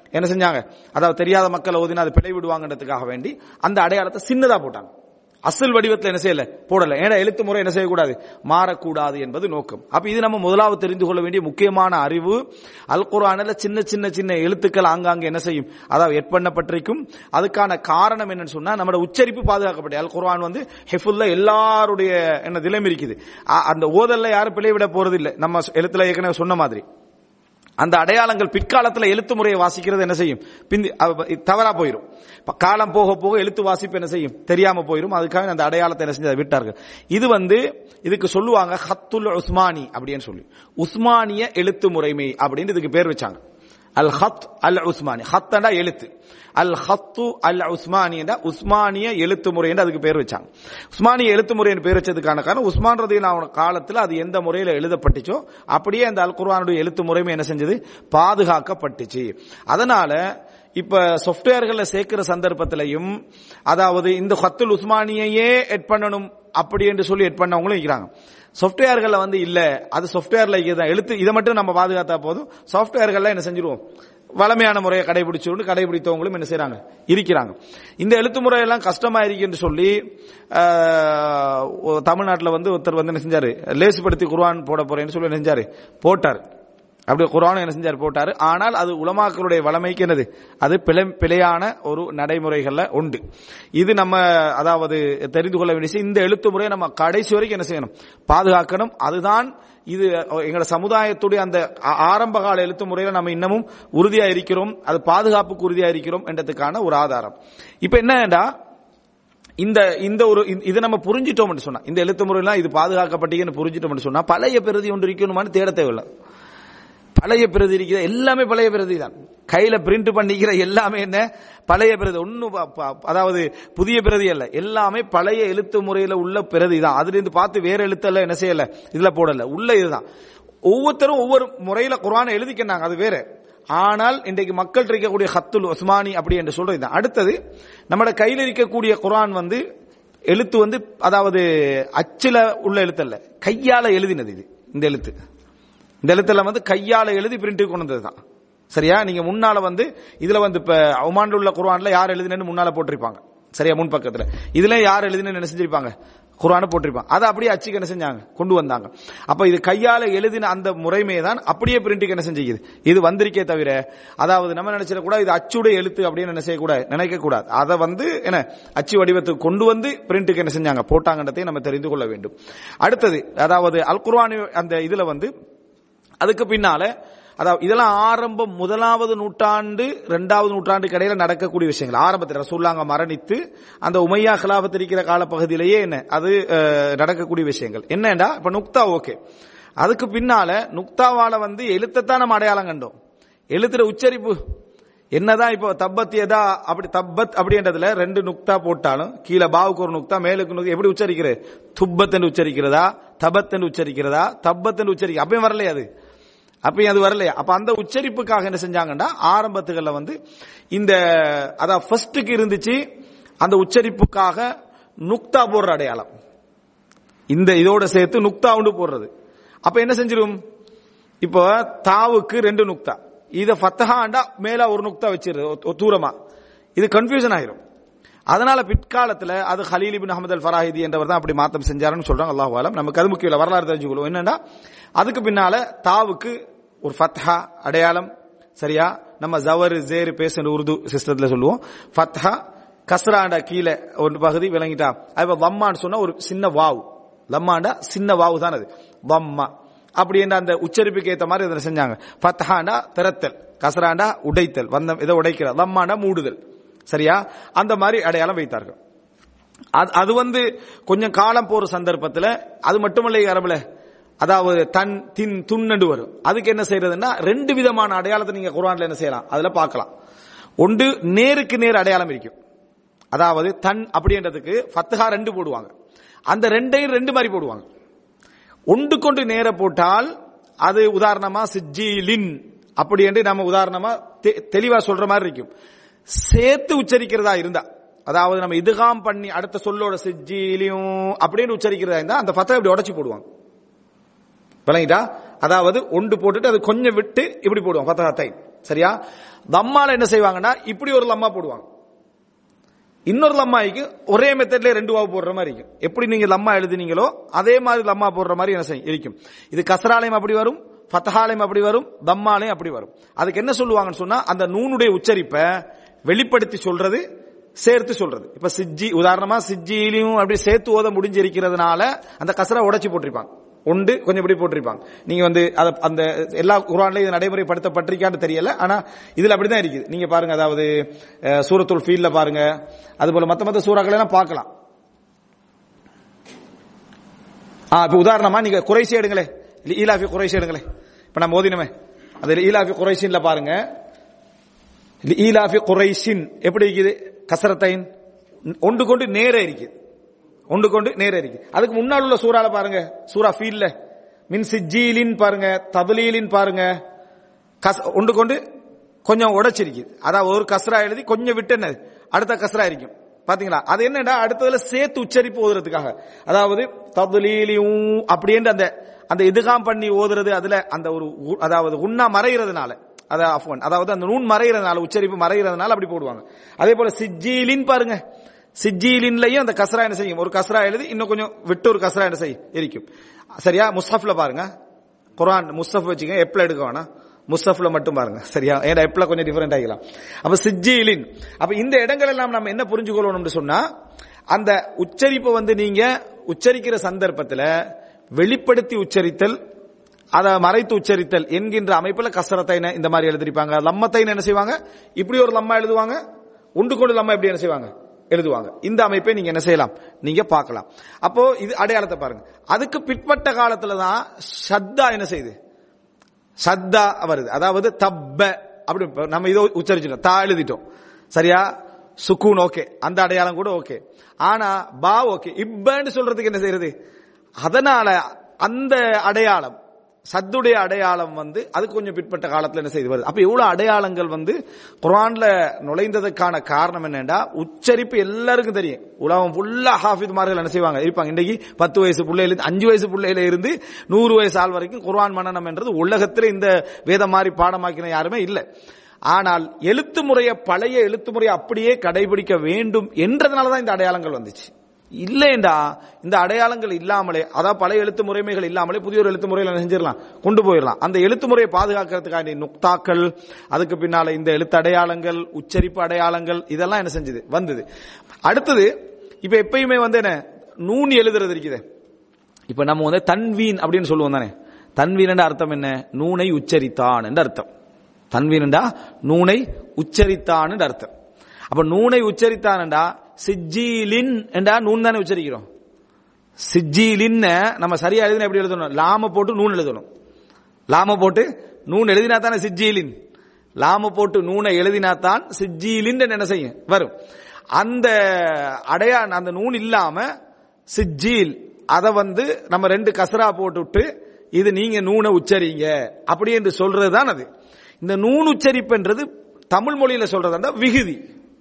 என்ன செஞ்சாங்க அதாவது தெரியாத மக்கள் ஓதினா அது பிழை விடுவாங்கன்றதுக்காக வேண்டி அந்த அடையாளத்தை சின்னதா போட்டாங்க அசல் வடிவத்தில் என்ன செய்யல போடல ஏன்னா எழுத்து முறை என்ன செய்யக்கூடாது மாறக்கூடாது என்பது நோக்கம் அப்ப இது நம்ம முதலாவது தெரிந்து கொள்ள வேண்டிய முக்கியமான அறிவு அல் குர்ஆனில் சின்ன சின்ன சின்ன எழுத்துக்கள் ஆங்காங்கே என்ன செய்யும் அதாவது எட் பண்ணப்பட்டிருக்கும் அதுக்கான காரணம் என்னன்னு சொன்னா நம்மளோட உச்சரிப்பு பாதுகாக்கப்பட்டு அல் குர்ஆன் வந்து ஹெஃபுல்ல எல்லாருடைய என்ன திலம் இருக்குது அ- அந்த ஓதல்ல யாரும் பிழை விட போறது இல்லை நம்ம எழுத்துல ஏற்கனவே சொன்ன மாதிரி அந்த அடையாளங்கள் பிற்காலத்துல எழுத்து முறையை வாசிக்கிறது என்ன செய்யும் பிந்தி அவ- தவறா போயிடும் இப்ப காலம் போக போக எழுத்து வாசிப்பு என்ன செய்யும் தெரியாம போயிடும் அதுக்காக அந்த அடையாளத்தை என்ன செஞ்சு அதை விட்டார்கள் இது வந்து இதுக்கு சொல்லுவாங்க ஹத்துல் உஸ்மானி அப்படின்னு சொல்லி உஸ்மானிய எழுத்து முறைமை அப்படின்னு இதுக்கு பேர் வச்சாங்க அல் ஹத் அல் உஸ்மானி ஹத்தண்டா எழுத்து அல் ஹத்து அல் உஸ்மானி என்ற உஸ்மானிய எழுத்து முறை என்று அதுக்கு பேர் வச்சாங்க உஸ்மானிய எழுத்து முறைன்னு பேர் வச்சதுக்கான காரணம் உஸ்மான் ரதியின் அவன காலத்தில் அது எந்த முறையில் எழுதப்பட்டுச்சோ அப்படியே அந்த அல் குர்ஆனுடைய எழுத்து முறைமை என்ன செஞ்சது பாதுகாக்கப்பட்டுச்சு அதனால இப்ப சாஃப்ட்வேர்கள்ல சேர்க்கிற சந்தர்ப்பத்திலையும் அதாவது இந்த ஹத்துல் உஸ்மானியையே எட் பண்ணணும் அப்படி என்று சொல்லி எட் பண்ணவங்களும் இருக்கிறாங்க சாஃப்ட்வேர்கள்ல வந்து இல்ல அது சாஃப்ட்வேர்ல இதுதான் எழுத்து இதை மட்டும் நம்ம பாதுகாத்தா போதும் சாஃப்ட்வேர்கள்ல என்ன செஞ்சிருவோம் வளமையான முறையை கடைபிடிச்சு கடைபிடித்தவங்களும் என்ன செய்றாங்க இருக்கிறாங்க இந்த எழுத்து முறையெல்லாம் கஷ்டமா இருக்குன்னு சொல்லி ஆஹ், ஒ- தமிழ்நாட்டுல வந்து ஒருத்தர் வந்து என்ன செஞ்சாரு லேசுபடுத்தி குர்ஆன் போட போறேன்னு சொல்லி என்ன செஞ்சாரு போட்டார் அப்படி குர்ஆன் என்ன செஞ்சார் போட்டாரு ஆனால் அது உலமாக்களுடைய வளமைக்கு என்னது அது பிழை பிழையான ஒரு நடைமுறைகள்ல உண்டு இது நம்ம அதாவது தெரிந்து கொள்ள வேண்டிய விஷயம். இந்த எழுத்து முறையை நம்ம கடைசி வரைக்கும் என்ன செய்யணும் பாதுகாக்கணும் அதுதான் இது எங்களோட சமுதாயத்துடைய அந்த ஆ- ஆரம்ப கால எழுத்து முறையில நம்ம இன்னமும் உறுதியா இருக்கிறோம் அது பாதுகாப்புக்கு உறுதியா இருக்கிறோம் என்றதுக்கான ஒரு ஆதாரம் இப்ப என்னடா இந்த இந்த ஒரு இந்த- இதை நம்ம புரிஞ்சிட்டோம் சொன்னா இந்த எழுத்து முறையெல்லாம் இது பாதுகாக்கப்பட்டீங்கன்னு புரிஞ்சிட்டோம் சொன்னா பழைய பிரதி ஒன்று இருக்கணுமான்னு தேட தேவையில்லை பழைய பிரதி இருக்கிற எல்லாமே பழைய பிரதி தான் கையில பிரிண்ட் பண்ணிக்கிற எல்லாமே என்ன பழைய பிரதி ஒன்னும் அதாவது புதிய பிரதி அல்ல எல்லாமே பழைய எழுத்து முறையில உள்ள பிரதி தான் அதுல இருந்து பார்த்து வேற எழுத்தெல்லாம் என்ன செய்யல இதுல போடல உள்ள இதுதான் ஒவ்வொருத்தரும் ஒவ்வொரு முறையில குர்ஆனை எழுதிக்கினாங்க அது வேற ஆனால் இன்றைக்கு மக்கள் இருக்கக்கூடிய ஹத்துல் உஸ்மானி அப்படி என்று சொல்றது இதுதான். அடுத்தது நம்மட கையில் இருக்கக்கூடிய குர்ஆன் வந்து எழுத்து வந்து அதாவது அச்சில உள்ள எழுத்து அல்ல கையால எழுதினது இது இந்த எழுத்து இந்த எழுத்துல வந்து கையால எழுதி பிரிண்ட் கொண்டு வந்தது தான் சரியா நீங்க முன்னால வந்து இதுல வந்து இப்ப ஒமான்ல உள்ள குர்ஆன்ல யார் எழுதினு முன்னால போட்டிருப்பாங்க சரியா முன் பக்கத்துல இதுல யார் எழுதினு என்ன செஞ்சிருப்பாங்க குர்ஆனை போட்டிருப்பாங்க அதை அப்படியே அச்சுக்கு என்ன செஞ்சாங்க கொண்டு வந்தாங்க அப்ப இது கையால எழுதின அந்த முறைமே தான் அப்படியே பிரிண்ட்டுக்கு என்ன செஞ்சுக்குது இது வந்திருக்கே தவிர அதாவது நம்ம நினைச்சிட கூட இது அச்சுடைய எழுத்து அப்படின்னு என்ன செய்யக்கூடாது நினைக்க கூடாது அதை வந்து என்ன அச்சு வடிவத்துக்கு கொண்டு வந்து பிரிண்ட்டுக்கு என்ன செஞ்சாங்க போட்டாங்கன்றதை நம்ம தெரிந்து கொள்ள வேண்டும் அடுத்தது அதாவது அல் குர்ஆன் அந்த இதுல வந்து அதுக்கு பின்னால அதாவது இதெல்லாம் ஆரம்பம் முதலாவது நூற்றாண்டு இரண்டாவது நூற்றாண்டு இடையில நடக்கக்கூடிய விஷயங்கள் ஆரம்பத்தில் ரசூல்லாங்க மரணித்து அந்த உமையா கிலாபத் இருக்கிற காலப்பகுதியிலேயே என்ன அது அஹ், நடக்கக்கூடிய விஷயங்கள் என்னடா இப்ப நுக்தா ஓகே அதுக்கு பின்னால நுக்தாவால வந்து எழுத்தைத்தான் நம்ம அடையாளம் கண்டோம் எழுத்துற உச்சரிப்பு என்னதான் இப்போ தப்பத் எதா அப்படி தப்பத் அப்படின்றதுல ரெண்டு நுக்தா போட்டாலும் கீழே பாவுக்கு ஒரு நுக்தா மேலுக்கு நுக்தா எப்படி உச்சரிக்கிறது துப்பத் என்று உச்சரிக்கிறதா தபத் என்று உச்சரிக்கிறதா தப்பத் என்று உச்சரிக்க அப்பயும் வரலையா அது அப்பயும் அது வரலையா அப்ப அந்த உச்சரிப்புக்காக என்ன செஞ்சாங்கன்னா ஆரம்பத்துகள்ல வந்து இந்த அதான் ஃபர்ஸ்டுக்கு இருந்துச்சு அந்த உச்சரிப்புக்காக நுக்தா போடுற அடையாளம் இந்த இதோட சேர்த்து நுக்தா உண்டு போடுறது அப்ப என்ன செஞ்சிரும் இப்போ தாவுக்கு ரெண்டு நுக்தா இத ஃபத்தஹாண்டா மேல ஒரு நுக்தா வச்சிருது ஒ- ஒ- தூரமா இது கன்ஃபியூஷன் ஆயிரும் அதனால பிற்காலத்துல அது Khalil ibn Ahmad al Farahidi என்றவர் தான் அப்படி மாத்தம் செஞ்சாருன்னு சொல்றாங்க அல்லாஹ் ஆலம் நமக்கு அது முக்கியம் இல்ல வரலாறு தெரிஞ்சுக்கொள்வோம் என்னன்னா அதுக்கு பின்னால தாவுக்கு ஒரு ஃபத்ஹா அடையாளம் சரியா நம்ம ஜவர் ஜேர் பேசுற உருது சிஸ்டத்துல சொல்லுவோம் ஃபத்ஹா கஸ்ராண்டா கீழே ஒரு பகுதி விளங்கிட்டா அப்ப வம்மான்னு சொன்னா ஒரு சின்ன வாவு லம்மாண்டா சின்ன வாவு தான் அது வம்மா அப்படி என்ற அந்த உச்சரிப்புக்கு ஏத்த மாதிரி இதை செஞ்சாங்க ஃபத்ஹாண்டா திறத்தல் கசராண்டா உடைத்தல் வந்த இதை உடைக்கிற லம்மாண்டா மூடுதல் சரியா அந்த மாதிரி அடையாளம் வைத்தார்கள் அது அது வந்து கொஞ்சம் காலம் போற சந்தர்ப்பத்துல அது மட்டுமல்ல அரபுல அதாவது தன் தின் துண்ணண்டு வரும் அதுக்கு என்ன செய்யறதுன்னா ரெண்டு விதமான அடையாளத்தை நீங்க குர்ஆன்ல என்ன செய்யலாம் அதுல பார்க்கலாம் ஒன்று நேருக்கு நேர் அடையாளம் இருக்கும் அதாவது தன் அப்படின்றதுக்கு ஃபத்ஹா ரெண்டு போடுவாங்க அந்த ரெண்டையும் ரெண்டு மாதிரி போடுவாங்க ஒன்று கொண்டு நேர போட்டால் அது உதாரணமா சிஜிலின் அப்படி என்று நம்ம உதாரணமா தெ- தெளிவா சொல்ற மாதிரி இருக்கும் சேர்த்து உச்சரிக்கிறதா இருந்தா அதாவது நம்ம இதுகாம் பண்ணி அடுத்த சொல்லோட சிஜிலியும் அப்படின்னு உச்சரிக்கிறதா இருந்தா அந்த ஃபத்தை இப்படி உடைச்சு போடுவாங்க விளங்கிட்டா அதாவது ஒன்று போட்டுட்டு அது கொஞ்சம் விட்டு இப்படி போடுவோம் ஃபத்தஹத்தை சரியா தம்மால என்ன செய்வாங்கன்னா இப்படி ஒரு லம்மா போடுவாங்க இன்னொரு லம்மாய்க்கு ஒரே மெத்தட்ல ரெண்டு வாவு போடுற மாதிரி இருக்கும் எப்படி நீங்க லம்மா எழுதினீங்களோ அதே மாதிரி லம்மா போடுற மாதிரி என்ன செய்யும் இருக்கும் இது கசராலயம் அப்படி வரும் ஃபத்தஹாலயம் அப்படி வரும் தம்மாலயம் அப்படி வரும் அதுக்கு என்ன சொல்லுவாங்கன்னு சொன்னா அந்த நூனுடைய உச்சரிப்பை வெளிப்படுத்தி சொல்றது சேர்த்து சொல்றது இப்ப சிஜ்ஜி உதாரணமா சிஜ்ஜிலையும் அப்படி சேர்த்து ஓத முடிஞ்சிருக்கிறதுனால அந்த கசரா உடைச்சு போட்டிருப்பாங்க உண்டு கொஞ்சம் இப்படி போட்டிருப்பாங்க நீங்க வந்து அத அந்த எல்லா குரான்ல இது நடைமுறைப்படுத்தப்பட்டிருக்கான்னு தெரியல ஆனா இதுல அப்படிதான் இருக்குது நீங்க பாருங்க அதாவது அஹ், சூரத்துல் ஃபீல்ல பாருங்க அது போல மத்த மத்த சூறாக்களை எல்லாம் பார்க்கலாம் ஆ இப்ப உதாரணமா நீங்க குறைசி எடுங்களே ஈலாஃபி குறைசி எடுங்களே இப்ப நம்ம ஓதினமே அதுல ஈலாஃபி குறைசின்ல பாருங்க ஈலாஃபி குறைசின் எப்படி இருக்குது கசரத்தைன் ஒன்று கொண்டு நேர இருக்குது ஒன்று கொண்டு நேர இருக்கு அதுக்கு முன்னால் உள்ள சூறால பாருங்க சூரா ஃபீல்ல மின் சிஜ்ஜீலின் பாருங்க ததுலீலின் பாருங்க கஸ் ஒன்று கொண்டு கொஞ்சம் உடைச்சிருக்கு அதாவது ஒரு கஸ்ரா எழுதி கொஞ்சம் விட்டு என்னது அடுத்த கஸ்ரா இருக்கும் பாத்தீங்களா அது என்னடா அடுத்ததுல சேர்த்து உச்சரிப்பு ஓதுறதுக்காக அதாவது ததுலீலியும் அப்படின்ற அந்த அந்த இதுகாம் பண்ணி ஓதுறது அதுல அந்த ஒரு உ- அதாவது உண்ணா மறைகிறதுனால அதாவது அஃப்வன் அதாவது அந்த நூன் மறைகிறதுனால உச்சரிப்பு மறைகிறதுனால அப்படி போடுவாங்க அதே போல சிஜ்ஜீலின் பாருங்க சிஜ்ஜீலின்லயும் அந்த கஸ்ரா என்ன செய்யும் ஒரு கஸ்ரா எழுதி இன்னும் கொஞ்சம் விட்டு ஒரு கஸ்ரா என்ன செய்யும் இருக்கும் சரியா முஸ்ஹப்ல பாருங்க குர்ஆன் முஸ்ஹப் வச்சுங்க எப்ல எடுக்க வேணாம் முஸ்ஹப்ல மட்டும் பாருங்க சரியா ஏன்னா எப்ல கொஞ்சம் டிஃபரெண்ட் ஆகிக்கலாம் அப்ப சிஜ்ஜீலின் அப்ப இந்த இடங்கள் எல்லாம் நம்ம என்ன புரிஞ்சுக்கொள்ளணும்னு சொன்னா அந்த உச்சரிப்பை வந்து நீங்க உச்சரிக்கிற சந்தர்ப்பத்துல வெளிப்படுத்தி உச்சரித்தல் அதை மறைத்து உச்சரித்தல் என்கின்ற அமைப்புல கசரத்தைன இந்த மாதிரி எழுதிருப்பாங்க லம்மத்தைன என்ன செய்வாங்க இப்படி ஒரு லம்மா எழுதுவாங்க உண்டு கொண்டு லம்மா எப்படி என்ன செய்வாங்க எழுதுவாங்க இந்த அமைப்பை நீங்க என்ன செய்யலாம் நீங்க பார்க்கலாம் அப்போ இது அடையாளத்தை பாருங்க அதுக்கு பிற்பட்ட காலத்துல தான் ஷத்தா என்ன செய்யுது சத்தா வருது அதாவது தப்ப அப்படி இப்ப நம்ம இதோ உச்சரிச்சிட்டோம் தா எழுதிட்டோம் சரியா சுக்கூன் ஓகே அந்த அடையாளம் கூட ஓகே ஆனா பா ஓகே இப்பன்னு சொல்றதுக்கு என்ன செய்யறது அதனால அந்த அடையாளம் சத்துடைய அடையாளம் வந்து அது கொஞ்சம் பிற்பட்ட காலத்துல என்ன செய்து வருது அப்ப இவ்வளவு அடையாளங்கள் வந்து குர்ஆன்ல நுழைந்ததுக்கான காரணம் என்னன்னா உச்சரிப்பு எல்லாருக்கும் தெரியும் உலகம் ஃபுல்லா ஹாஃபித்மார்கள் என்ன செய்வாங்க இருப்பாங்க இன்றைக்கு பத்து வயசு பிள்ளையில இருந்து அஞ்சு வயசு பிள்ளையில இருந்து நூறு வயசு ஆள் வரைக்கும் குர்ஆன் மனனம் என்றது உலகத்துல இந்த வேதம் மாதிரி பாடமாக்கின யாருமே இல்லை ஆனால் எழுத்து முறையை பழைய எழுத்து முறையை அப்படியே கடைபிடிக்க வேண்டும் என்றதுனாலதான் இந்த அடையாளங்கள் வந்துச்சு இல்லைண்டா இந்த அடையாளங்கள் இல்லாமலே அதாவது பழைய எழுத்து முறைமைகள் இல்லாமலே புதிய ஒரு எழுத்து முறையில் என்ன செஞ்சிடலாம் கொண்டு போயிடலாம் அந்த எழுத்து முறையை பாதுகாக்கிறதுக்காக நுக்தாக்கள் அதுக்கு பின்னால இந்த எழுத்து அடையாளங்கள் உச்சரிப்பு அடையாளங்கள் இதெல்லாம் என்ன செஞ்சது வந்தது அடுத்தது இப்ப எப்பயுமே வந்து என்ன நூன் எழுதுறது இருக்குது இப்ப நம்ம வந்து தன்வீன் அப்படின்னு சொல்லுவோம் தானே தன்வீன் என்ற அர்த்தம் என்ன நூனை உச்சரித்தான் என்ற அர்த்தம் தன்வீன்டா நூனை உச்சரித்தான் என்ற அர்த்தம் அப்ப நூனை உச்சரித்தான்டா சிஜ்ஜீலின் என்றா நூன் தானே உச்சரிக்கிறோம் சிஜ்ஜீலின் நம்ம சரியா எழுதினா எப்படி எழுதணும் லாம போட்டு நூன் எழுதணும் லாம போட்டு நூன் எழுதினா தானே சிஜ்ஜீலின் லாம போட்டு நூனை எழுதினா தான் சிஜ்ஜீலின் என்ன செய்யும் வரும் அந்த அடையா அந்த நூன் இல்லாம சிஜ்ஜீல் அத வந்து நம்ம ரெண்டு கசரா போட்டுவிட்டு இது நீங்க நூனை உச்சரிங்க அப்படி என்று சொல்றது தான் அது இந்த நூன் உச்சரிப்புன்றது தமிழ் மொழியில சொல்றதா விகுதி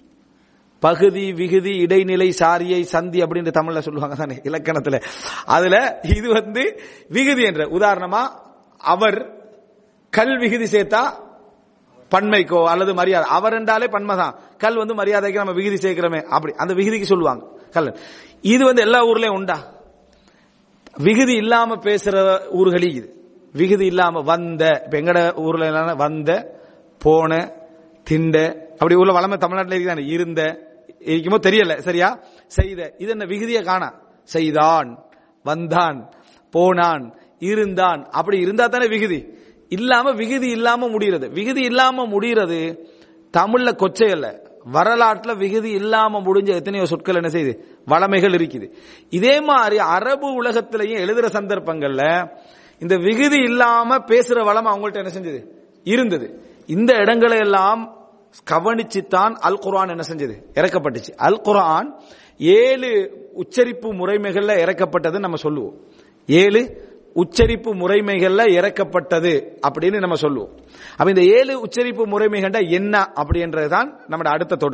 பகுதி விகுதி இடைநிலை சாரியை சந்தி அப்படின்ற தமிழ்ல சொல்லுவாங்க தானே இலக்கணத்துல அதுல இது வந்து விகுதி என்ற உதாரணமா அவர் கல் விகுதி சேர்த்தா பன்மைக்கோ அல்லது மரியாதை அவர் என்றாலே பன்மை தான் கல் வந்து மரியாதைக்கு நம்ம விகுதி சேர்க்கிறோமே அப்படி அந்த விகுதிக்கு சொல்லுவாங்க கல் இது வந்து எல்லா ஊர்லயும் உண்டா விகுதி இல்லாம பேசுற ஊர்களி இது விகுதி இல்லாம வந்த இப்ப எங்கட ஊர்ல என்ன வந்த போன திண்ட அப்படி ஊர்ல வளமை தமிழ்நாட்டில் இருக்குதானே இருந்த இருக்குமோ தெரியல சரியா செய்த இது என்ன விகுதியை காணா செய்தான் வந்தான் போனான் இருந்தான் அப்படி இருந்தா தானே விகுதி இல்லாம விகுதி இல்லாம முடிகிறது விகுதி இல்லாம முடிகிறது தமிழ்ல கொச்சை அல்ல வரலாற்றுல விகுதி இல்லாம முடிஞ்ச எத்தனையோ சொற்கள் என்ன செய்யுது வளமைகள் இருக்குது இதே மாதிரி அரபு உலகத்திலையும் எழுதுற சந்தர்ப்பங்கள்ல இந்த விகுதி இல்லாம பேசுற வளம் அவங்கள்ட்ட என்ன செஞ்சது இருந்தது இந்த இடங்களை எல்லாம் கவனிச்சுத்தான் அல் குர்ஆன் என்ன செஞ்சது இறக்கப்பட்டுச்சு அல் குர்ஆன் ஏழு உச்சரிப்பு முறைமைகள்ல இறக்கப்பட்டது நம்ம சொல்லுவோம் ஏழு உச்சரிப்பு முறைமைகள்ல இறக்கப்பட்டது அப்படின்னு நம்ம சொல்லுவோம் அப்ப இந்த ஏழு உச்சரிப்பு முறைமைகள்ட என்ன அப்படின்றதுதான் நம்மளோட அடுத்த தொடர்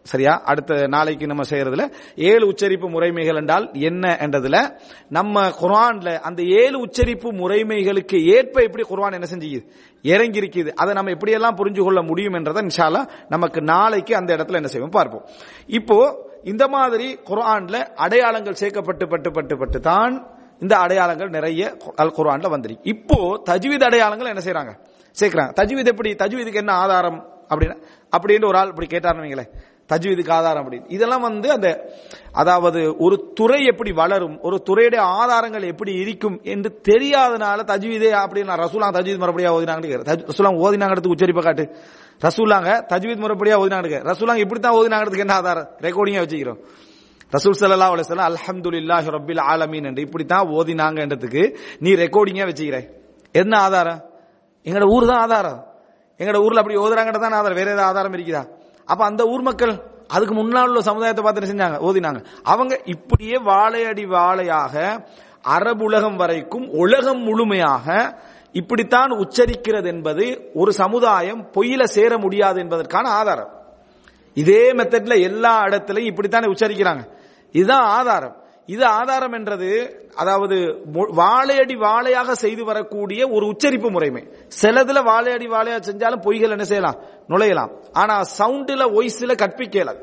சரியா அடுத்த நாளைக்கு நம்ம செய்யறதுல ஏழு உச்சரிப்பு முறைமைகள் என்றால் என்ன என்றதுல நம்ம குர்ஆன்ல அந்த ஏழு உச்சரிப்பு முறைமைகளுக்கு ஏற்ப எப்படி குர்ஆன் என்ன செஞ்சுக்குது இறங்கி இருக்குது அதை நம்ம எப்படியெல்லாம் புரிஞ்சு கொள்ள முடியும் என்றதை இன்ஷால்லா நமக்கு நாளைக்கு அந்த இடத்துல என்ன செய்வோம் பார்ப்போம் இப்போ இந்த மாதிரி குர்ஆன்ல அடையாளங்கள் சேர்க்கப்பட்டு பட்டு பட்டு பட்டு தான் இந்த அடையாளங்கள் நிறைய அல் குர்ஆன்ல வந்திருக்கு இப்போ தஜ்வீத் அடையாளங்கள் என்ன செய்றாங்க சேர்க்கிறாங்க தஜ்வீத் எப்படி தஜ்வீதுக்கு என்ன ஆதாரம் அப்படின்னா அப்படின்னு ஒரு ஆள் இப்படி கேட்டாருன்னு வைங்களேன் தஜ்வீதுக்கு ஆதாரம் அப்படின்னு இதெல்லாம் வந்து அந்த அதாவது ஒரு துறை எப்படி வளரும் ஒரு துறையுடைய ஆதாரங்கள் எப்படி இருக்கும் என்று தெரியாதனால தஜ்வீதே அப்படின்னு ரசூலாங்க தஜ்வீத் முறைப்படியா ஓதினாங்க ரசூலாங்க ஓதினாங்கிறதுக்கு உச்சரிப்பை காட்டு ரசூலாங்க தஜ்வீத் முறைப்படியா ஓதினாங்க ரசூலாங்க இப்படித்தான் ஓதினாங்கிறதுக்கு என்ன ஆதாரம் ரெக்கார்டிங்கா வச்சுக்கிறோம் ரசூல் சல்லா அலிஸ்லாம் அல்ஹம்துலில்லாஹி ரப்பில் ஆலமீன் என்று இப்படித்தான் ஓதினாங்கன்றதுக்கு நீ ரெக்கார்டிங்கா வச்சுக்கிற என்ன ஆதாரம் எங்கட ஊர் தான் ஆதாரம் எங்கட ஊர்ல அப்படி ஓதுறாங்கன்னு தான் ஆதாரம் வேற ஏதாவது ஆதாரம் இருக்குதா அப்ப அந்த ஊர் மக்கள் அதுக்கு முன்னால் உள்ள சமுதாயத்தை பார்த்து என்ன செஞ்சாங்க ஓதினாங்க அவங்க இப்படியே வாழையடி வாழையாக அரபுலகம் வரைக்கும் உலகம் முழுமையாக இப்படித்தான் உச்சரிக்கிறது என்பது ஒரு சமுதாயம் பொய்யில சேர முடியாது என்பதற்கான ஆதாரம் இதே மெத்தட்ல எல்லா இடத்துலயும் இப்படித்தானே உச்சரிக்கிறாங்க இதுதான் ஆதாரம் இது ஆதாரம் என்றது அதாவது மொ- வாழையடி வாழையாக செய்து வரக்கூடிய ஒரு உச்சரிப்பு முறைமை சிலதுல வாழையடி வாழையா செஞ்சாலும் பொய்கள் என்ன செய்யலாம் நுழையலாம் ஆனா சவுண்டுல ஒய்ஸ்ல கற்பிக்கல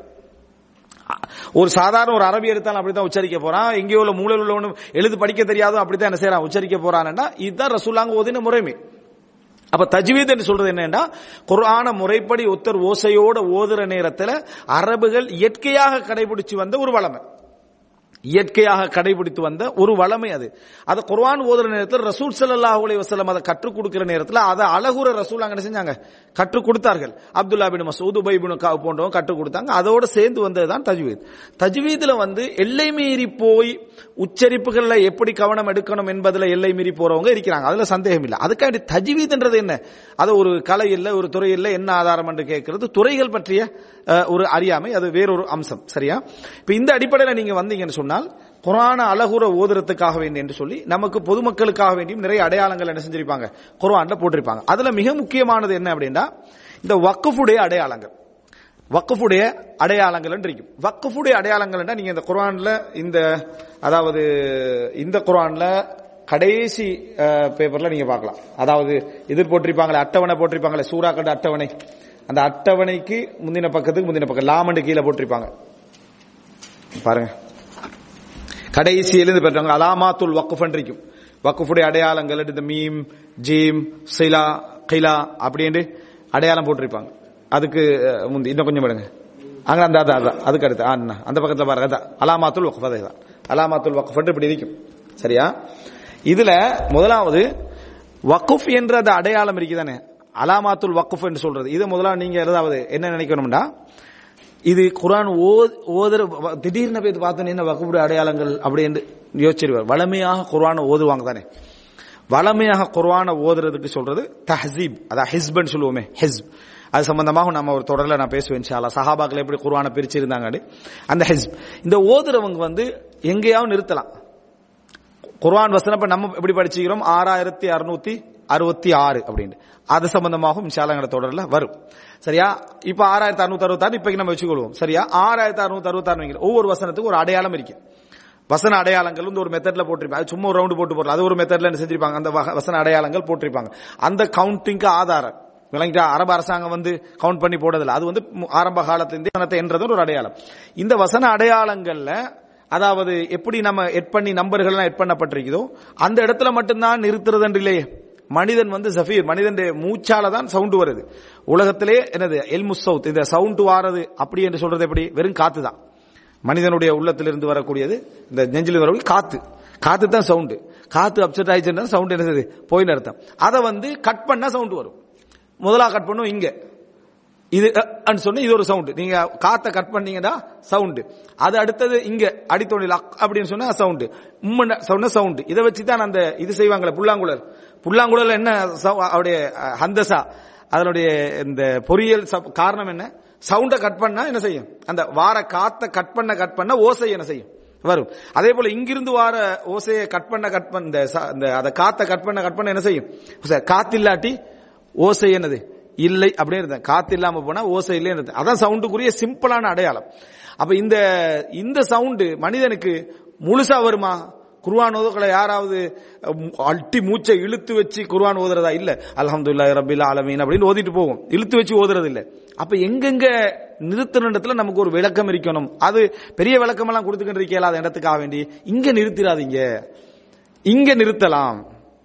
ஒரு சாதாரண ஒரு அரபி எடுத்தாலும் அப்படித்தான் உச்சரிக்க போறான் எங்கேயோ உள்ள மூலையில் உள்ளவனும் எழுது படிக்க தெரியாதோ அப்படித்தான் என்ன செய்யறான் உச்சரிக்க போறான்னா இதுதான் ரசூலாங்க ஓதின முறைமை அப்ப தஜ்வீத் என்று சொல்றது என்னன்னா குர்ஆன முறைப்படி ஒத்தர் ஓசையோட ஓதுற நேரத்துல அரபுகள் இயற்கையாக கடைபிடிச்சு வந்த ஒரு வளமை இயற்கையாக கடைபிடித்து வந்த ஒரு வளமை அது அதை குர்ஆன் ஓதுற நேரத்தில் ரசூல் ஸல்லல்லாஹு அலைஹி வஸல்லம் அதை கற்றுக் கொடுக்கிற நேரத்தில் அதை அழகுற ரசூல் அங்க என்ன செஞ்சாங்க கற்றுக் கொடுத்தார்கள் அப்துல்லா பின் மசூத் உபை பின் கஅப் போன்றவங்க கற்றுக் கொடுத்தாங்க அதோட சேர்ந்து வந்ததுதான் தஜ்வீத் தஜ்வீதுல வந்து எல்லை மீறி போய் உச்சரிப்புகள்ல எப்படி கவனம் எடுக்கணும் என்பதுல எல்லை மீறி போறவங்க இருக்கிறாங்க அதுல சந்தேகம் இல்லை அதுக்காண்டி தஜ்வீத்ன்றது என்ன அது ஒரு கலை இல்ல ஒரு துறை இல்ல என்ன ஆதாரம் என்று கேட்கிறது துறைகள் பற்றிய அஹ், ஒரு அறியாமை அது வேறொரு அம்சம் சரியா இப்ப இந்த அடிப்படையில் நீங்க வந்தீங்கன்னு சொன்னால் குர்ஆன அழகுற ஓதுறதுக்காக வேண்டி என்று சொல்லி நமக்கு பொதுமக்களுக்காக வேண்டியும் நிறைய அடையாளங்கள் என்ன செஞ்சிருப்பாங்க குர்ஆன்ல போட்டிருப்பாங்க அதுல மிக முக்கியமானது என்ன அப்படின்னா இந்த வக்குஃபுடைய அடையாளங்கள் வக்குஃபுடைய அடையாளங்கள் என்று இருக்கும் வக்குஃபுடைய அடையாளங்கள் நீங்க இந்த குர்ஆன்ல இந்த அதாவது இந்த குர்ஆன்ல கடைசி அஹ், பேப்பர்ல நீங்க பார்க்கலாம் அதாவது எதிர் போட்டிருப்பாங்களே அட்டவணை போட்டிருப்பாங்களே சூறாக்கண்ட அட்டவணை அந்த அட்டவணைக்கு முந்தின பக்கத்துக்கு முந்தின பக்கம் லாமண்டு கீழே போட்டிருப்பாங்க பாருங்க கடைசியிலிருந்து பெற்றாங்க அலாமாத்துல் வக்குஃபன் இருக்கும் வக்குஃபுடைய அடையாளங்கள் இந்த மீம் ஜீம் சிலா கிலா அப்படின்னு அடையாளம் போட்டிருப்பாங்க அதுக்கு அஹ், முந்தி இன்னும் கொஞ்சம் விடுங்க அங்க அந்த அதான் அதான் அதுக்கு அடுத்து ஆ, அண்ணா. அந்த பக்கத்துல பாருங்க அதான் அலாமாத்துல் வக்குஃப் அதே தான் அலாமாத்துல் வக்குஃபன் இப்படி இருக்கும் சரியா இதுல முதலாவது வக்குஃப் என்ற அந்த அடையாளம் இருக்குதானே அலாமாத்துல் வக்குஃப் என்று சொல்றது இது முதலாவது நீங்க ஏதாவது என்ன நினைக்கணும்னா இது குரான் ஓ- ஓதுற வ- திடீர்னு போய் பார்த்தோன்னு என்ன வகுப்புடைய அடையாளங்கள் அப்படின்னு யோசிச்சிருவார் வளமையாக குர்ஆனை ஓதுவாங்க தானே வளமையாக குர்ஆனை ஓதுறதுக்கு சொல்றது தஹசீப் அதான் ஹிஸ்பன் சொல்லுவோமே ஹிஸ்ப் அது சம்பந்தமாக நம்ம ஒரு தொடர்ல நான் பேசுவேன் இன்ஷா அல்லாஹ் சஹாபாக்கள் எப்படி குர்ஆனை பிரிச்சிருந்தாங்க அந்த ஹிஸ்ப் இந்த ஓதுறவங்க வந்து எங்கேயாவது நிறுத்தலாம் குர்ஆன் வசனம் இப்ப நம்ம எப்படி படிச்சுக்கிறோம் ஆறாயிரத்தி அறுநூத்தி அறுபத்தி ஆறு அப்படின்னு அது சம்பந்தமாகவும் இன்ஷால்லா தொடர்ல வரும் சரியா இப்ப ஆறாயிரத்தி அறுநூத்தி அறுபத்தாறு இப்ப நம்ம வச்சுக்கொள்வோம் சரியா ஆறாயிரத்தி அறுநூத்தி அறுபத்தாறு வைக்கிறோம். ஒவ்வொரு வசனத்துக்கும் ஒரு அடையாளம் இருக்கு வசன அடையாளங்கள் வந்து ஒரு மெத்தட்ல போட்டிருப்பாங்க அது சும்மா ஒரு ரவுண்டு போட்டு போடலாம் அது ஒரு மெத்தட்ல என்ன செஞ்சிருப்பாங்க அந்த வக- வசன அடையாளங்கள் போட்டிருப்பாங்க அந்த கவுண்டிங்க்கு ஆதாரம் விளங்கிட்டா அரபு அரசாங்கம் வந்து கவுண்ட் பண்ணி போடுறதில்ல அது வந்து மு- ஆரம்ப காலத்திலிருந்தே வசனத்தை என்றது ஒரு அடையாளம் இந்த வசன அடையாளங்கள்ல அதாவது எப்படி நம்ம எட் பண்ணி நம்பர்கள்லாம் எட் பண்ணப்பட்டிருக்குதோ அந்த இடத்துல மட்டும்தான் நிறுத்துறது என்று இல்லையே மனிதன் வந்து சஃபீர் மனிதன் மூச்சால தான் சவுண்ட் வருது உலகத்திலே என்னது எல்முஸ் சவுத் இந்த சவுண்ட் வாரது அப்படி என்று சொல்றது எப்படி வெறும் காத்து தான் மனிதனுடைய உள்ளத்திலிருந்து வரக்கூடியது இந்த நெஞ்சில் வரக்கூடிய காத்து காத்து தான் சவுண்டு காத்து அப்செட் ஆயிடுச்சுன்னா சவுண்ட் என்ன செய்யுது போயின்னு அர்த்தம் அதை வந்து கட் பண்ணா சவுண்ட் வரும் முதலா கட் பண்ணும் இங்க இது அன்னு சொன்னா இது ஒரு சவுண்ட் நீங்க காத்த கட் பண்ணீங்கன்னா சவுண்ட் அது அடுத்தது இங்க அடித்தோணில் அக் அப்படின்னு சொன்னா சவுண்ட் உம்மன் சொன்ன சவுண்ட் இதை வச்சு தான் அந்த இது செய்வாங்களே புல்லாங்குழல் புல்லாங்குழல் என்ன சவு- அவருடைய அஹ், ஹந்தசா அதனுடைய இந்த பொறியியல் சப்- காரணம் என்ன சவுண்ட கட் பண்ணா என்ன செய்யும் அந்த வார காத்த கட் பண்ண கட் பண்ண ஓசை என்ன செய்யும் வரும் அதே போல இங்கிருந்து வார ஓசையை கட் பண்ண கட் பண்ண இந்த ச- இந்த அதை காத்த கட் பண்ண கட் பண்ண என்ன செய்யும் ச- காத்தில்லாட்டி ஓசை என்னது இல்லை அப்படியே இருந்தேன் காத்து இல்லாம போனா ஓசை இல்லைன்னு இருந்தேன் அதான் சவுண்டுக்குரிய சிம்பிளான அடையாளம் அப்ப இந்த இந்த சவுண்டு மனிதனுக்கு முழுசா வருமா குர்ஆன் ஓதுக்களை யாராவது அஹ், அட்டி மூச்சை இழுத்து வச்சு குர்ஆன் ஓதுறதா இல்ல அல்ஹம்துலில்லாஹி ரப்பில் ஆலமீன் அப்படின்னு ஓதிட்டு போகும் இழுத்து வச்சு ஓதுறது இல்ல அப்ப எங்கெங்க நிறுத்தணுன்றதுல நமக்கு ஒரு விளக்கம் இருக்கணும் அது பெரிய விளக்கம் எல்லாம் கொடுத்துக்கிட்டு இருக்கல அந்த இடத்துக்காக வேண்டி இங்க நிறுத்திடாதீங்க இங்க நிறுத்தலாம்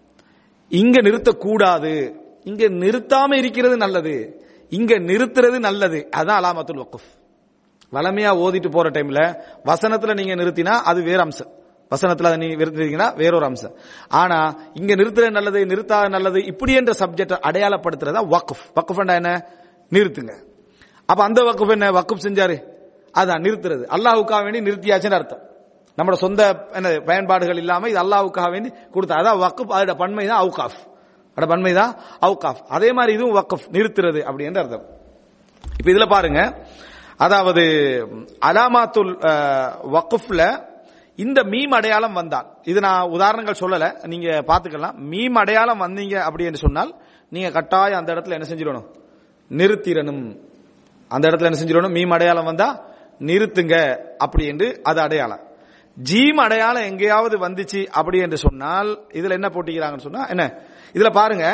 இங்க நிறுத்தக்கூடாது இங்க நிறுத்தாம இருக்கிறது நல்லது இங்க நிறுத்துறது நல்லது அதான் அலாமத்துல் வக்குஃப் வளமையா ஓதிட்டு போற டைம்ல வசனத்துல நீங்க நிறுத்தினா அது வேற அம்சம் வசனத்துல அதை நீங்க நிறுத்திட்டீங்கன்னா வேறொரு அம்சம் ஆனா இங்க நிறுத்துறது நல்லது நிறுத்தாத நல்லது இப்படி என்ற சப்ஜெக்ட் அடையாளப்படுத்துறதா வக்குஃப் வக்குஃப் என்ன நிறுத்துங்க அப்ப அந்த வக்குஃப் என்ன வக்குஃப் செஞ்சாரு அதான் நிறுத்துறது அல்லாஹ்வுக்காக வேண்டி நிறுத்தியாச்சுன்னு அர்த்தம் நம்மளோட சொந்த என்ன பயன்பாடுகள் இல்லாம இது அல்லாஹ்வுக்காக வேண்டி கொடுத்தா அதான் வக்குஃப் அதோட பன்மை தான் அவுகாஃப் அதோட பன்மை தான் அவுகாஃப் அதே மாதிரி இதுவும் வக்குஃப் நிறுத்துறது அப்படின்னு அர்த்தம் இப்ப இதுல பாருங்க அதாவது அலாமாத்துல் அஹ், வக்குஃப்ல இந்த மீம் அடையாளம் வந்தால் இது நான் உதாரணங்கள் சொல்லல நீங்க பாத்துக்கலாம் மீம் அடையாளம் வந்தீங்க அப்படி என்று சொன்னால் நீங்க கட்டாயம் அந்த இடத்துல என்ன செஞ்சிடணும் நிறுத்திடணும் அந்த இடத்துல என்ன செஞ்சிடணும் மீம் அடையாளம் வந்தா நிறுத்துங்க அப்படி என்று அது அடையாளம் ஜீம் அடையாளம் எங்கேயாவது வந்துச்சு அப்படி என்று சொன்னால் இதுல என்ன போட்டிக்கிறாங்கன்னு சொன்னா என்ன இதுல பாருங்க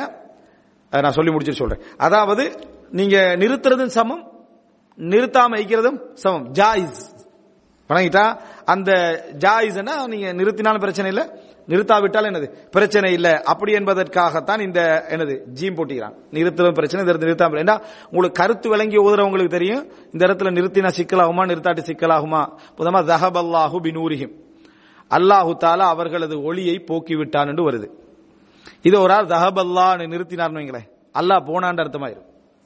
அஹ் நான் சொல்லி முடிச்சுட்டு சொல்றேன் அதாவது நீங்க நிறுத்துறதும் சமம் நிறுத்தாம வைக்கிறதும் சமம் ஜாயிஸ் வணங்கிட்டா அந்த ஜாயிஸ்னா நீங்க நிறுத்தினாலும் பிரச்சனை இல்ல நிறுத்தாவிட்டால் என்னது பிரச்சனை இல்ல அப்படி என்பதற்காகத்தான் இந்த என்னது ஜீம் போட்டிக்கிறான் நிறுத்துறது பிரச்சனை இந்த இடத்துல நிறுத்தாம ஏன்னா உங்களுக்கு கருத்து விளங்கி ஓதுறவங்களுக்கு தெரியும் இந்த இடத்துல நிறுத்தினா சிக்கலாகுமா நிறுத்தாட்டி சிக்கலாகுமா புதமா தஹபல்லாஹு பினூரிஹிம் அல்லாஹு தாலா அவர்களது ஒளியை போக்கி விட்டான் என்று வருது இது ஒரு ஆள் தஹபல்லான்னு நிறுத்தினார்னு வைங்களேன் அல்லாஹ் போனான்னு அர்த்தமாயிரும்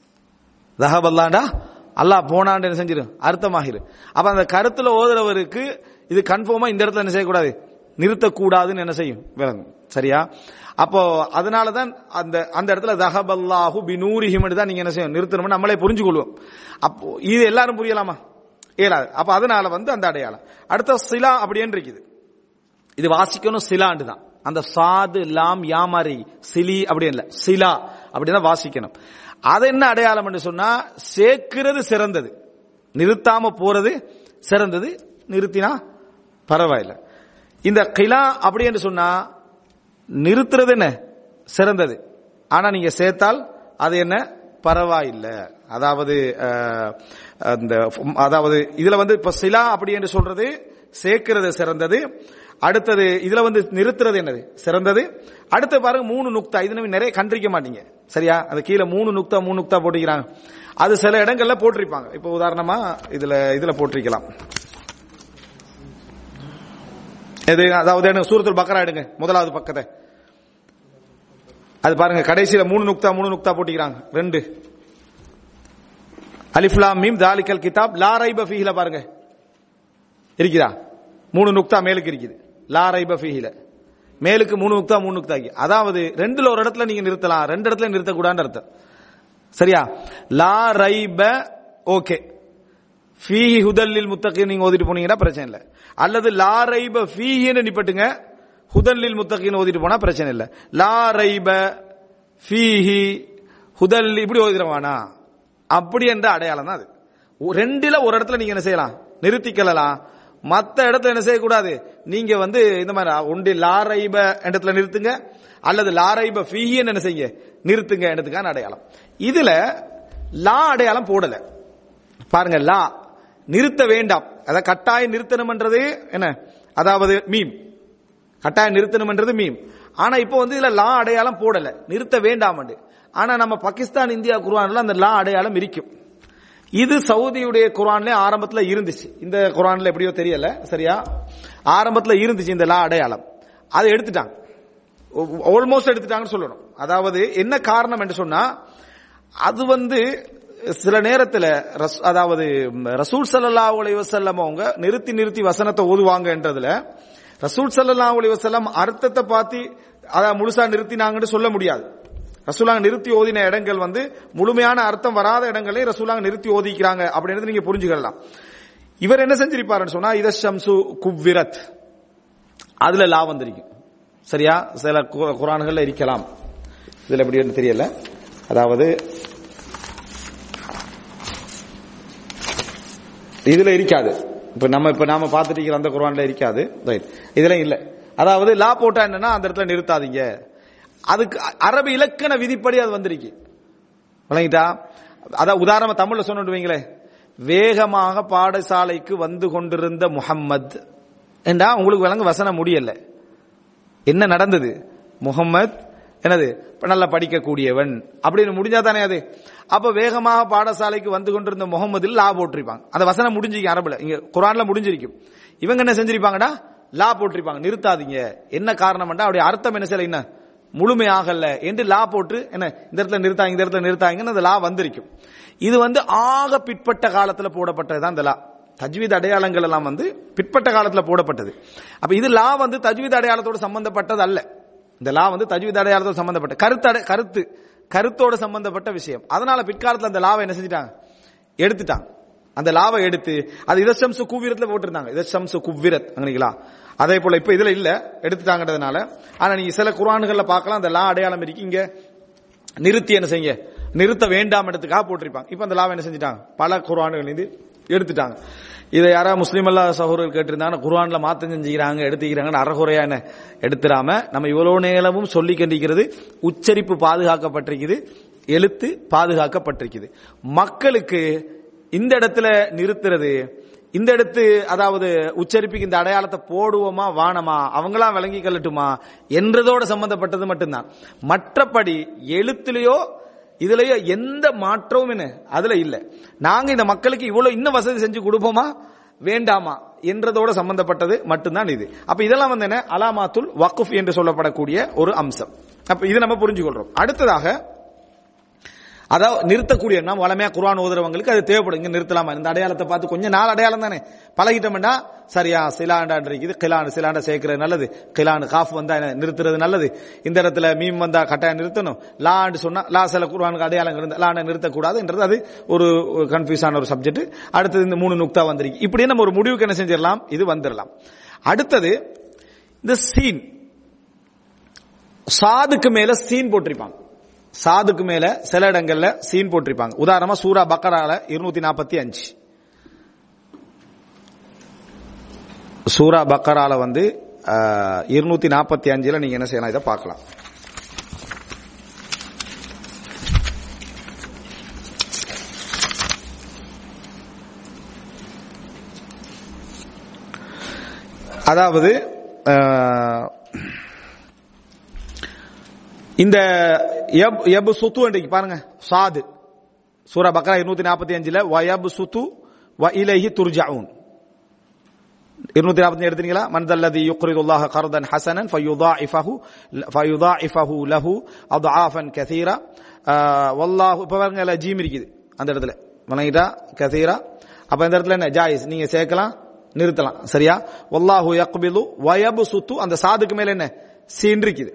தஹபல்லாண்டா அல்லாஹ் போனான்னு என்ன செஞ்சிடும் அர்த்தமாகிரு அப்ப அந்த கருத்துல ஓதுறவருக்கு இது கன்ஃபார்மா இந்த இடத்துல என்ன செய்யக்கூடாது நிறுத்தக்கூடாதுன்னு என்ன செய்யும் விளங்கும் சரியா அப்போ அதனாலதான் அந்த அந்த இடத்துல தஹபல்லாஹு பினூரிஹிம் தான் நீங்க என்ன செய்யும் நிறுத்தணும் நம்மளே புரிஞ்சு கொள்வோம் அப்போ இது எல்லாரும் புரியலாமா இயலாது அப்ப அதனால வந்து அந்த அடையாளம் அடுத்த சிலா அப்படின்னு இருக்குது இது வாசிக்கணும் சிலாண்டு தான் அந்த சாது லாம் யாமாரி சிலி அப்படி இல்ல சிலா அப்படின்னா வாசிக்கணும் அது என்ன அடையாளம் என்று சொன்னா சேர்க்கிறது சிறந்தது நிறுத்தாம போறது சிறந்தது நிறுத்தினா பரவாயில்ல இந்த கிலா அப்படி என்று சொன்னா நிறுத்துறது என்ன சிறந்தது ஆனா நீங்க சேர்த்தால் அது என்ன பரவாயில்லை அதாவது அஹ், அந்த அதாவது இதுல வந்து இப்ப சிலா அப்படி என்று சொல்றது சேர்க்கிறது சிறந்தது அடுத்தது இதுல வந்து நிறுத்துறது என்னது சிறந்தது அடுத்து பாருங்க மூணு நுக்தா இது நம்ம நிறைய கண்டிருக்க மாட்டீங்க சரியா அது கீழே மூணு நுக்தா மூணு நுக்தா போட்டிக்கிறாங்க அது சில இடங்கள்ல போட்டிருப்பாங்க இப்போ உதாரணமா இதுல இதுல போட்டிருக்கலாம் இது அதாவது என்ன சூரத்துல் பக்கரா எடுங்க முதலாவது பக்கத்தை அது பாருங்க கடைசியில மூணு நுக்தா மூணு நுக்தா போட்டிக்கிறாங்க ரெண்டு அலிஃப்லாம் மீம் தாலிக்கல் கிதாப் லா ரைப ஃபீஹில பாருங்க இருக்குதா மூணு நுக்தா மேலுக்கு இருக்குது லா ரைப ஃபீஹில மேலுக்கு மூணு நுக்தா மூணு நுக்தா இருக்கு. அதாவது ரெண்டுல ஒரு இடத்துல நீங்க நிறுத்தலாம் ரெண்டு இடத்துல நிறுத்தக்கூடாதுன்னு அர்த்தம் சரியா லா ரைப ஓகே ஃபீஹி ஹுதல்லில் முத்தகி நீங்க ஓதிட்டு போனீங்கன்னா பிரச்சனை இல்லை அல்லது லா ரைப ஃபீஹின்னு நிப்பட்டுங்க ஹுதல்லில் முத்தகின்னு ஓதிட்டு போனா பிரச்சனை இல்லை லா ரைப ஃபீஹி ஹுதல் இப்படி ஓதிடுவானா அப்படி என்ற அடையாளம் தான் அது ஒ- ரெண்டுல ஒரு இடத்துல நீங்க என்ன செய்யலாம் நிறுத்திக்கலாம் மத்த இடத்துல என்ன செய்யக்கூடாது நீங்க வந்து இந்த மாதிரி ஒன்று லாரைப இடத்துல நிறுத்துங்க அல்லது லாரைப ஃபீஹின்னு என்ன செய்யுங்க நிறுத்துங்க இடத்துக்கான அடையாளம் இதுல லா அடையாளம் போடல பாருங்க லா நிறுத்த வேண்டாம் அத கட்டாயம் நிறுத்தணும்ன்றது என்ன அதாவது மீம் கட்டாயம் நிறுத்தணும்ன்றது மீம் ஆனா இப்போ வந்து இதுல லா அடையாளம் போடல நிறுத்த வேண்டாம் ஆனா நம்ம பாகிஸ்தான் இந்தியா குர்ஆன்ல அந்த லா அடையாளம் இருக்கும் இது சவுதியுடைய குர்ஆன்ல ஆரம்பத்துல இருந்துச்சு இந்த குர்ஆன்ல எப்படியோ தெரியல சரியா ஆரம்பத்துல இருந்துச்சு இந்த லா அடையாளம் அதை எடுத்துட்டாங்க ஆல்மோஸ்ட் எடுத்துட்டாங்கன்னு சொல்லணும் அதாவது என்ன காரணம் என்று சொன்னா அது வந்து சில நேரத்துல ரஸ்- அதாவது ம், ரசூல் ஸல்லல்லாஹு அலைஹி வஸல்லம் அவங்க நிறுத்தி நிறுத்தி வசனத்தை ஓதுவாங்கன்றதுல ரசூல் ஸல்லல்லாஹு அலைஹி வஸல்லம் அர்த்தத்தை பார்த்து அத முழுசா நிறுத்தினாங்கன்னு சொல்ல முடியாது ரசூலாங்க நிறுத்தி ஓதின இடங்கள் வந்து முழுமையான அர்த்தம் வராத இடங்களே ரசூலாங்க நிறுத்தி ஓதிக்கிறாங்க அப்படின்றது நீங்க புரிஞ்சுக்கலாம் இவர் என்ன செஞ்சிருப்பாருன்னு சொன்னா இத ஷம்சு குவ்விரத் அதுல லா வந்திருக்கும் சரியா சில கு- குரான்கள்ல இருக்கலாம் இதுல எப்படின்னு தெரியல அதாவது இதுல இருக்காது இப்ப நம்ம இப்ப நாம பார்த்துட்டு இருக்கிற அந்த குர்ஆன்ல இருக்காது ரைட் இதுல இல்ல அதாவது லா போட்டா என்னன்னா அந்த இடத்துல நிறுத்தாதீங்க அதுக்கு அரபு இலக்கண விதிப்படி அது வந்திருக்கு விளங்கிட்டா அதான் உதாரணமா தமிழ்ல சொன்னு வைங்களே வேகமாக பாடசாலைக்கு வந்து கொண்டிருந்த முஹம்மத் என்றா உங்களுக்கு விளங்க வசனம் முடியல என்ன நடந்தது முகம்மது என்னது இப்ப நல்லா படிக்கக்கூடியவன் அப்படின்னு முடிஞ்சா தானே அது அப்ப வேகமாக பாடசாலைக்கு வந்து கொண்டிருந்த முகமதில் லா போட்டிருப்பாங்க அந்த வசனம் முடிஞ்சிருக்கு அரபுல இங்க குரான்ல முடிஞ்சிருக்கும் இவங்க என்ன செஞ்சிருப்பாங்கடா லா போட்டிருப்பாங்க நிறுத்தாதீங்க என்ன காரணம்டா அவருடைய அர்த்தம் என்ன செய்யல என்ன முழுமையாகல என்று லா போட்டு என்ன இந்த இடத்துல நிறுத்தாங்க இந்த இடத்துல நிறுத்தாங்கன்னு அந்த லா வந்திருக்கும் இது வந்து ஆக பிற்பட்ட காலத்துல போடப்பட்டதுதான் இந்த லா தஜ்வீத் அடையாளங்கள் எல்லாம் வந்து பிற்பட்ட காலத்துல போடப்பட்டது அப்ப இது லா வந்து தஜ்வீத் அடையாளத்தோட சம்பந்தப்பட்டது அல்ல இந்த லா வந்து தஜ்வீத் அடையாளத்தோட சம்பந்தப்பட்ட கருத்து அடை- கருத்து கருத்தோட சம்பந்தப்பட்ட விஷயம் அதனால பிற்காலத்துல அந்த லாவை என்ன செஞ்சிட்டாங்க எடுத்துட்டாங்க அந்த லாவை எடுத்து அது இதசம்சு குவிரத்துல போட்டிருந்தாங்க இதசம்சு குவிரத் அங்கீங்களா அதே போல இப்ப இதுல இல்ல எடுத்துட்டாங்கன்றதுனால ஆனா நீங்க சில குரான்கள்ல பார்க்கலாம் அந்த லா அடையாளம் இருக்கு இங்க நிறுத்தி என்ன செய்யுங்க நிறுத்த வேண்டாம் இடத்துக்காக போட்டிருப்பாங்க இப்ப அந்த லாவை என்ன செஞ்சிட்டாங்க பல குரான்கள் இது எடுத்துட்டாங்க இதை யாரா முஸ்லீம் அல்லா சகோதரர் கேட்டிருந்தாங்க குர்ஆன்ல மாத்தம் செஞ்சுக்கிறாங்க எடுத்துக்கிறாங்கன்னு அறகுறையா என்ன எடுத்துடாம நம்ம இவ்வளவு நேரமும் சொல்லி கண்டிக்கிறது உச்சரிப்பு பாதுகாக்கப்பட்டிருக்குது எழுத்து பாதுகாக்கப்பட்டிருக்குது மக்களுக்கு இந்த இடத்துல நிறுத்துறது இந்த இடத்து அதாவது உச்சரிப்புக்கு இந்த அடையாளத்தை போடுவோமா வானமா அவங்களா விளங்கி கொள்ளட்டுமா என்றதோட சம்பந்தப்பட்டது மட்டும்தான் மற்றபடி எழுத்துலயோ இதுலயோ எந்த மாற்றமும் என்ன அதுல இல்ல நாங்க இந்த மக்களுக்கு இவ்வளவு இன்னும் வசதி செஞ்சு கொடுப்போமா வேண்டாமா என்றதோட சம்பந்தப்பட்டது மட்டும்தான் இது அப்ப இதெல்லாம் வந்து என்ன அலாமாத்துல் வக்குஃப் என்று சொல்லப்படக்கூடிய ஒரு அம்சம் அப்ப இது நம்ம புரிஞ்சுக்கொள்றோம் அடுத்ததாக அதாவது நிறுத்தக்கூடிய நாம் வளமையா குர்ஆன் ஓதுறவங்களுக்கு அது தேவைப்படும் இங்க நிறுத்தலாமா இந்த அடையாளத்தை பார்த்து கொஞ்சம் நாள் அடையாளம் தானே பழகிட்டோம்னா சரியா சிலாண்டான் இருக்குது கிலான் சிலாண்ட சேர்க்கிறது நல்லது கிலான் காஃப் வந்தா என்ன நிறுத்துறது நல்லது இந்த இடத்துல மீம் வந்தா கட்டாயம் நிறுத்தணும் லான்னு சொன்னா லா சில குர்ஆனுக்கு அடையாளம் இருந்தா லான நிறுத்தக்கூடாதுன்றது அது ஒரு கன்ஃபியூஸான ஒரு சப்ஜெக்ட் அடுத்தது இந்த மூணு நுக்தா வந்திருக்கு இப்படி நம்ம ஒரு முடிவுக்கு என்ன செஞ்சிடலாம் இது வந்துடலாம் அடுத்தது இந்த சீன் சாதுக்கு மேல சீன் போட்டிருப்பாங்க சாதுக்கு மேல சில இடங்கள்ல சீன் போட்டிருப்பாங்க உதாரணமா சூரா பக்கரால இருநூத்தி நாற்பத்தி அஞ்சு சூரா பக்கரால வந்து இருநூத்தி நாற்பத்தி அஞ்சுல நீங்க என்ன செய்யலாம் இதை பார்க்கலாம் அதாவது அஹ், இந்த எப் எபு சுத்து இன்றைக்கு பாருங்க சாது சூரா பக்ரா இருநூத்தி நாற்பத்தி அஞ்சுல வயபு சுத்து வ இலைஹி துர்ஜாவுன் இருநூத்தி நாற்பத்தி எடுத்தீங்களா மன்தல்லதி யுக்ரிதுல்லாஹ கர்தன் ஹசனன் ஃபயுதாஇஃபஹு ஃபயுதாஇஃபஹு லஹு அத்ஆஃபன் கஸீரா ஆஹ், வல்லாஹு இப்ப பாருங்க அதுல ஜீம் இருக்குது அந்த இடத்துல வணங்கிட்டா கசீரா அப்ப இந்த இடத்துல என்ன ஜாயிஸ் நீங்க சேர்க்கலாம் நிறுத்தலாம் சரியா வல்லாஹு யக்பிது வயபு சுத்து அந்த சாதுக்கு மேல என்ன சீன் இருக்குது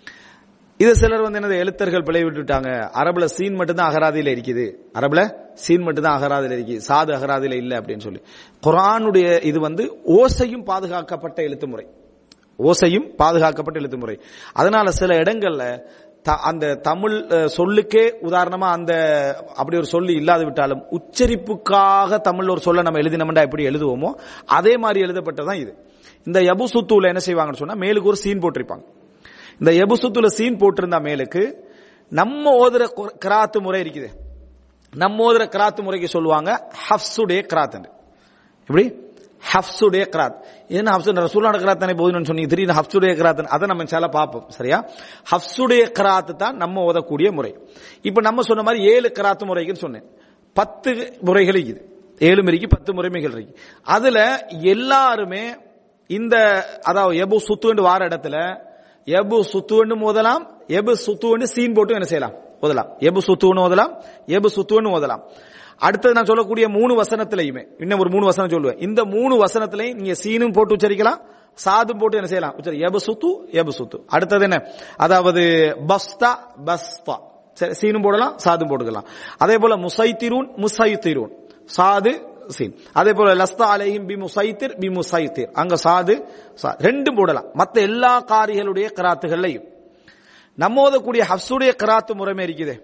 இது சிலர் வந்து என்னது எழுத்தர்கள் பிழை விட்டுட்டாங்க அரபுல சீன் மட்டும்தான் அகராதியில இருக்குது அரபுல சீன் மட்டும்தான் அகராதியில இருக்கு சாது அகராதியில இல்ல அப்படின்னு சொல்லி குர்ஆனுடைய இது வந்து ஓசையும் பாதுகாக்கப்பட்ட எழுத்து முறை ஓசையும் பாதுகாக்கப்பட்ட எழுத்து முறை அதனால சில இடங்கள்ல த- அந்த தமிழ் அஹ், சொல்லுக்கே உதாரணமா அந்த அப்படி ஒரு சொல்லி இல்லாது விட்டாலும் உச்சரிப்புக்காக தமிழ்ல ஒரு சொல்ல நம்ம எழுதினோம்டா எப்படி எழுதுவோமோ அதே மாதிரி எழுதப்பட்டதான் இது இந்த யபு சுத்தூல என்ன செய்வாங்கன்னு சொன்னா மேலுக்கு ஒரு சீன் போட்டிருப்பாங்க இந்த எபுசுத்துல சீன் போட்டிருந்தா மேலுக்கு நம்ம ஓதுற கு- கிராத்து முறை இருக்குது நம்ம ஓதுற கிராத்து முறைக்கு சொல்லுவாங்க ஹப்சுடைய கிராத் இப்படி ஹப்சுடைய கிராத் என்ன ஹப்சு ரசூலான கிராத் தானே போதுன்னு சொன்னீங்க திடீர்னு ஹப்சுடைய கிராத் அதை நம்ம சில பார்ப்போம் சரியா ஹப்சுடைய கிராத்து தான் நம்ம ஓதக்கூடிய முறை இப்ப நம்ம சொன்ன மாதிரி ஏழு கிராத்து முறைகள் சொன்னேன் பத்து முறைகள் இருக்குது ஏழு முறைக்கு பத்து முறைமைகள் இருக்கு அதுல எல்லாருமே இந்த அதாவது எபு சுத்துன்னு வார இடத்துல எபு சுத்துன்னு ஓதலாம் எபு சுத்துன்னு சீன் போட்டு என்ன செய்யலாம் ஓதலாம் எபு சுத்துன்னு ஓதலாம் எபு சுத்துன்னு ஓதலாம் அடுத்தது நான் சொல்லக்கூடிய மூணு வசனத்திலையுமே இன்னும் ஒரு மூணு வசனம் சொல்லுவேன் இந்த மூணு வசனத்திலையும் நீங்க சீனும் போட்டு உச்சரிக்கலாம் சாதும் போட்டு என்ன செய்யலாம் உச்சரி எபு சுத்து எபு சுத்து அடுத்தது என்ன அதாவது பஸ்தா பஸ்தா சரி சீனும் போடலாம் சாதும் போட்டுக்கலாம் அதே போல முசைத்திரூன் முசைத்திரூன் சாது சீன் அதே போல லஸ்தா அலைஹிம் பி முசைத்திர் பி முசைத்திர் அங்க சாது சா ரெண்டும் போடலாம் மத்த எல்லா காரிகளுடைய கிராத்துகள்லையும் நம்ம ஓதக்கூடிய ஹப்சுடைய கிராத்து முறைமை இருக்குது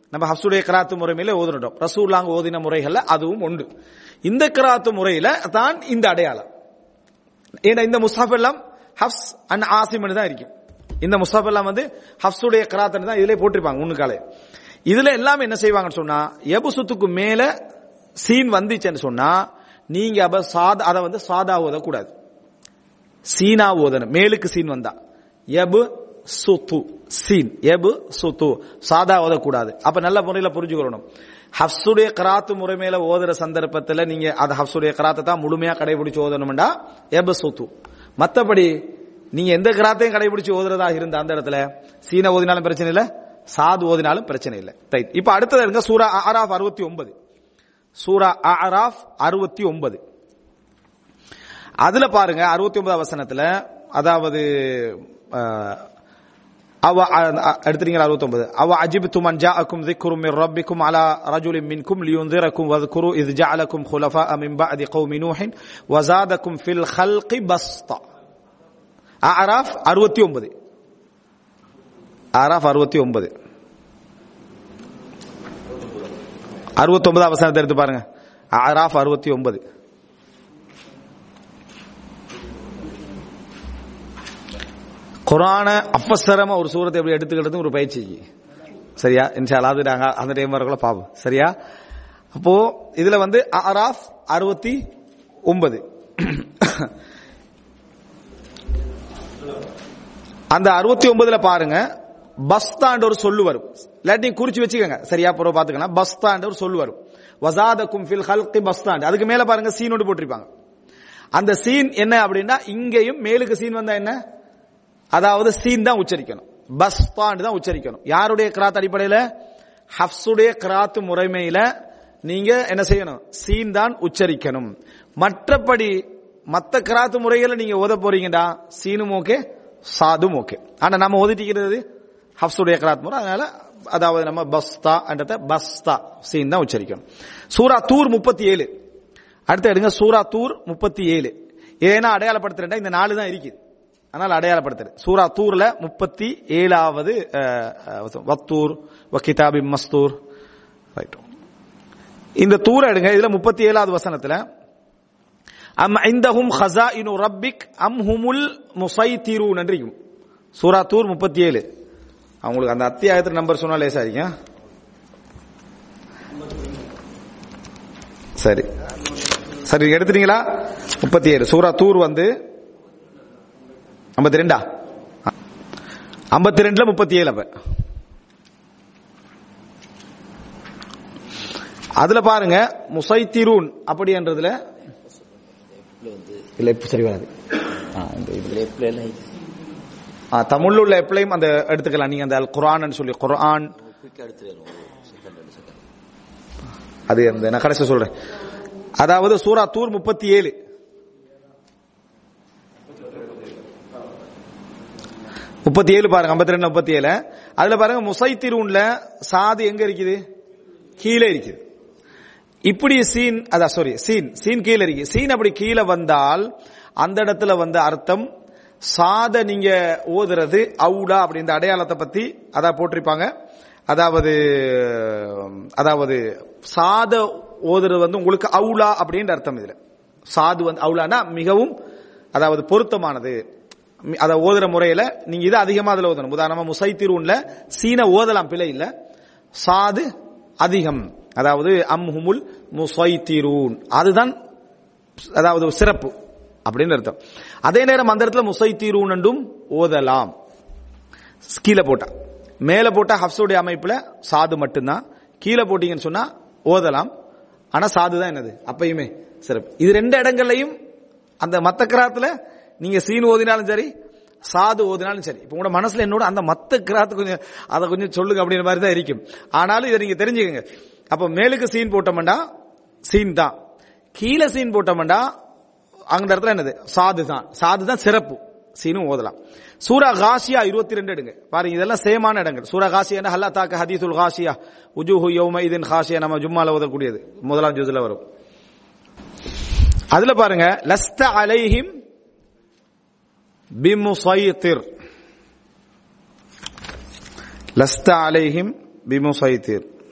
நம்ம ஹப்சுடைய கிராத்து முறைமையில ஓதுனோம் ரசூல்லாங்க ஓதின முறைகள்ல அதுவும் உண்டு இந்த கிராத்து முறையில தான் இந்த அடையாளம் ஏன்னா இந்த முஸ்ஹப் எல்லாம் ஹப்ஸ் அண்ட் ஆசிம் தான் இருக்கும் இந்த முஸ்ஹப் எல்லாம் வந்து ஹப்ஸுடைய கிராத்தன் தான் இதுல போட்டிருப்பாங்க முன்னுக்காலே இதுல எல்லாம் என்ன செய்வாங்கன்னு சொன்னா எபுசுத்துக்கு மேல சீன் வந்துச்சுன்னு சொன்னா நீங்க அப்ப சாதா அதை வந்து சாதா ஓதக்கூடாது சீனா ஓதணும் மேலுக்கு சீன் வந்தா எபு சுத்து சீன் எபு சுத்து சாதா ஓதக்கூடாது அப்ப நல்ல முறையில புரிஞ்சுக்கணும் ஹப்சுடைய கராத்து முறை மேல ஓதுற சந்தர்ப்பத்துல நீங்க அது ஹப்சுடைய கராத்தை தான் முழுமையா கடைபிடிச்சு ஓதணும்டா எபு சுத்து மத்தபடி நீங்க எந்த கிராத்தையும் கடைபிடிச்சு ஓதுறதா இருந்த அந்த இடத்துல சீன ஓதினாலும் பிரச்சனை இல்ல சாது ஓதினாலும் பிரச்சனை இல்லை ரைட் இப்ப அடுத்தது இருங்க சூரா ஆராஃப் அறுபத்தி ஒன்பது சூரா ஆராஃப் அறுபத்தி ஒன்பது அதுல பாருங்க அறுபத்தி ஒன்பது வசனத்துல அதாவது அஹ், அவ அஹ், எடுத்துறீங்களா அறுபத்தி ஒன்பது அவ அஜிப்து மன் ஜாஅக்கும் ذكر من ربكم على رجل منكم لينذركم واذكروا إذ جعلكم خلفاء من بعد قوم نوح وزادكم في الخلق بسطا அராஃப் அறுபத்தி ஒன்பது அராஃப் அறுபத்தி ஒன்பது அறுபத்தி ஒன்பது அவசரத்தை எடுத்து பாருங்க அராஃப் அறுபத்தி ஒன்பது குரான அப்பசரமா ஒரு சூரத்தை எப்படி எடுத்துக்கிறது ஒரு பயிற்சி சரியா இன்ஷால்லா அது நாங்க அந்த டைம் வரக்குள்ள பாப்போம் சரியா அப்போ இதுல வந்து அராஃப் அறுபத்தி ஒன்பது அந்த அறுபத்தி ஒன்பதுல பாருங்க பஸ்தாண்ட் ஒரு சொல்லு வரும் இல்லாட்டி குறிச்சு வச்சுக்கோங்க சரியா புற பாத்துக்கலாம் பஸ்தாண்ட் ஒரு சொல்லு வரும் வசாதக்கும் ஃபில் ஹல்கி பஸ்தாண்ட் அதுக்கு மேல பாருங்க சீனோடு போட்டிருப்பாங்க அந்த சீன் என்ன அப்படின்னா இங்கேயும் மேலுக்கு சீன் வந்தா என்ன அதாவது சீன் தான் உச்சரிக்கணும் பஸ்தாண்ட் தான் உச்சரிக்கணும் யாருடைய கிராத் அடிப்படையில ஹப்ஸுடைய கிராத் முறைமையில நீங்க என்ன செய்யணும் சீன் தான் உச்சரிக்கணும் மற்றபடி மத்த கிராத்து முறைகளை நீங்க ஓத போறீங்கடா சீனும் ஓகே சாதும் ஓகே ஆனா நம்ம ஓதிட்டிக்கிறது ஹப்ஸுடைய கிராத் முறை அதனால அதாவது நம்ம பஸ்தா என்றத பஸ்தா சீன் தான் உச்சரிக்கணும் சூரா தூர் முப்பத்தி ஏழு அடுத்து எடுங்க சூரா தூர் முப்பத்தி ஏழு ஏன்னா அடையாளப்படுத்துறேன் இந்த நாலு தான் இருக்குது அதனால அடையாளப்படுத்துறது சூரா தூர்ல முப்பத்தி ஏழாவது அஹ், அஹ், வத்தூர் வக்கிதாபி மஸ்தூர் ரைட் இந்த தூர எடுங்க இதுல முப்பத்தி ஏழாவது வசனத்துல அம் ஐந்தஹும் ஹஸாயினு ரப்பிக் அம் ஹுமுல் முசைத்திரூன் என்றிருக்கும் சூரா தூர் முப்பத்தி ஏழு அவங்களுக்கு அந்த அத்தியாயத்துல நம்பர் சொன்னா லேசா இருக்கீங்க சரி சரி எடுத்துட்டீங்களா முப்பத்தி ஏழு சூரா தூர் வந்து ஐம்பத்தி ரெண்டா ஐம்பத்தி ரெண்டுல முப்பத்தி ஏழு அப்ப அதுல பாருங்க முசைத்திரூன் அப்படின்றதுல இல்ல இப்ப சரி வராது ஆ, இந்த இதுல. ஆ, தமிழ்ல உள்ள எப்பளையும் அந்த எடுத்துக்கலாம் நீங்க அந்த குரான் சொல்லி குரான் அது அந்த நான் கடைசி சொல்றேன் அதாவது சூரா தூர் முப்பத்தி ஏழு முப்பத்தி ஏழு பாருங்க ஐம்பத்தி ரெண்டு முப்பத்தி ஏழு அதுல பாருங்க முசைத்திரூன்ல சாது எங்க இருக்குது கீழே இருக்குது இப்படி சீன் அதான் சாரி சீன் சீன் கீழே இருக்கு சீன் அப்படி கீழே வந்தால் அந்த இடத்துல வந்து அர்த்தம் சாத நீங்க ஓதுறது அவுடா அப்படின்ற அடையாளத்தை பத்தி அதான் போட்டிருப்பாங்க அதாவது அதாவது சாத ஓதுறது வந்து உங்களுக்கு அவுலா அப்படின்ற அர்த்தம் இதுல சாது வந்து அவுலானா மிகவும் அதாவது பொருத்தமானது மி- அத ஓதுற முறையில நீங்க இதை அதிகமா அதுல ஓதணும் உதாரணமா முசைத்திரூன்ல சீன ஓதலாம் பிழை இல்ல சாது அதிகம் அதாவது அம்ஹுமுல் முசைத்திரூன் அதுதான் அதாவது சிறப்பு அப்படின்னு அர்த்தம் அதே நேரம் அந்த இடத்துல முசைத்திரூன் என்றும் ஓதலாம் கீழே போட்டா மேல போட்டா ஹப்ஸுடைய அமைப்புல சாது மட்டும்தான் கீழே போட்டீங்கன்னு சொன்னா ஓதலாம் ஆனா சாது தான் என்னது அப்பயுமே சிறப்பு இது ரெண்டு இடங்கள்லையும் அந்த மத்த கிராத்துல நீங்க சீன் ஓதினாலும் சரி சாது ஓதினாலும் சரி இப்ப உங்களோட மனசுல என்னோட அந்த மத்த கிராத்து கொஞ்சம் அதை கொஞ்சம் சொல்லுங்க அப்படின்ற மாதிரி தான் இருக்கும் ஆனாலும் இதை நீங்க தெரிஞ்சுக்கங்க அப்ப மேலுக்கு சீன் போட்டோம்டா சீன் தான் கீழே சீன் போட்டோம்டா அந்த இடத்துல என்னது சாது தான் சாது தான் சிறப்பு சீனும் ஓதலாம் சூரா காசியா இருபத்தி ரெண்டு எடுங்க பாருங்க இதெல்லாம் சேமான இடங்கள் சூரா காசியா ஹல்லா தாக்க ஹதீசுல் காசியா உஜுஹு யௌம இதன் காசியா நம்ம ஜும்மால ஓதக்கூடியது முதலாம் ஜூஸ்ல வரும் அதுல பாருங்க லஸ்த அலைஹிம் பிமுசைத்திர் லஸ்த அலைஹிம் பிமுசைத்திர்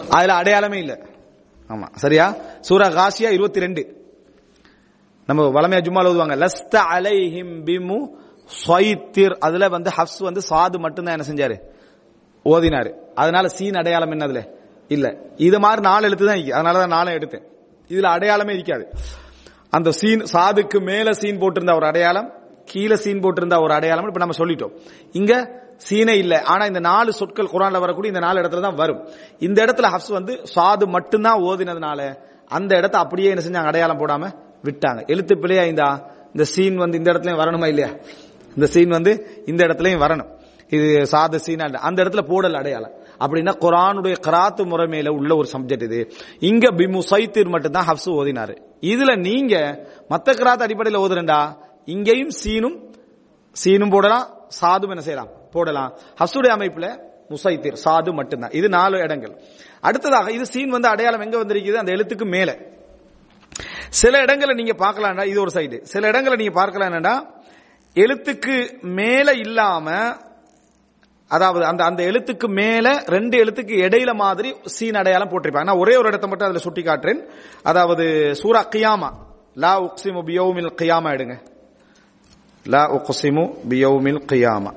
அதுல அடையாளமே இல்ல ஆமா சரியா சூரா காசியா இருபத்தி ரெண்டு நம்ம வளமையா ஜும்மால ஓதுவாங்க லஸ்த அலைஹிம் பிமு ஸ்வைத்திர் அதுல வந்து ஹப்ஸ் வந்து சாது மட்டும்தான் என்ன செஞ்சாரு ஓதினாரு அதனால சீன் அடையாளம் என்ன அதுல இல்ல இது மாதிரி நாலு எழுத்து தான் இருக்கு அதனாலதான் நாளை எடுத்தேன் இதுல அடையாளமே இருக்காது அந்த சீன் சாதுக்கு மேல சீன் போட்டிருந்த ஒரு அடையாளம் கீழே சீன் போட்டிருந்த ஒரு அடையாளம் இப்ப நம்ம சொல்லிட்டோம் இங்க சீனே இல்ல ஆனா இந்த நாலு சொற்கள் குரான்ல வரக்கூடிய இந்த நாலு இடத்துல தான் வரும் இந்த இடத்துல ஹப்ஸ் வந்து சாது மட்டும்தான் ஓதினதுனால அந்த இடத்த அப்படியே என்ன செஞ்சாங்க அடையாளம் போடாம விட்டாங்க எழுத்து பிழையா இந்த இந்த சீன் வந்து இந்த இடத்துலயும் வரணுமா இல்லையா இந்த சீன் வந்து இந்த இடத்துலயும் வரணும் இது சாத சீனா இல்ல. அந்த இடத்துல போடல் அடையாளம் அப்படின்னா குரானுடைய கராத்து முறைமையில உள்ள ஒரு சப்ஜெக்ட் இது இங்க பிமு சைத்தீர் மட்டும்தான் ஹப்ஸ் ஓதினாரு இதுல நீங்க மத்த கராத் அடிப்படையில் ஓதுறண்டா இங்கேயும் சீனும் சீனும் போடலாம் சாதும் என்ன செய்யலாம் போடலாம் ஹசுடைய அமைப்புல முசைத்தீர் சாது மட்டும்தான் இது நாலு இடங்கள் அடுத்ததாக இது சீன் வந்து அடையாளம் எங்க வந்திருக்குது அந்த எழுத்துக்கு மேல சில இடங்களை நீங்க பார்க்கலாம்டா இது ஒரு சைடு சில இடங்களை நீங்க பார்க்கலாம் என்னடா எழுத்துக்கு மேல இல்லாம அதாவது அந்த அந்த எழுத்துக்கு மேல ரெண்டு எழுத்துக்கு இடையில மாதிரி சீன் அடையாளம் போட்டிருப்பாங்க நான் ஒரே ஒரு இடத்தை மட்டும் அதுல சுட்டி காட்டுறேன் அதாவது சூரா கியாமா லா உக்சிமு பியௌமில் கியாமா எடுங்க லா உக்சிமு பியௌமில் கியாமா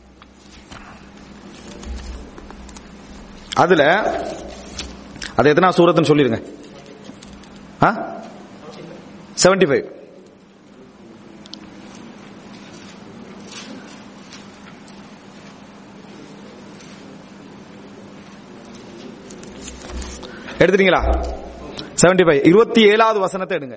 அதுல அது எத்தனா சூரத்துன்னு சொல்லிருங்க செவன்டி ஃபைவ் எடுத்துட்டீங்களா செவன்டி ஃபைவ் இருபத்தி ஏழாவது வசனத்தை எடுங்க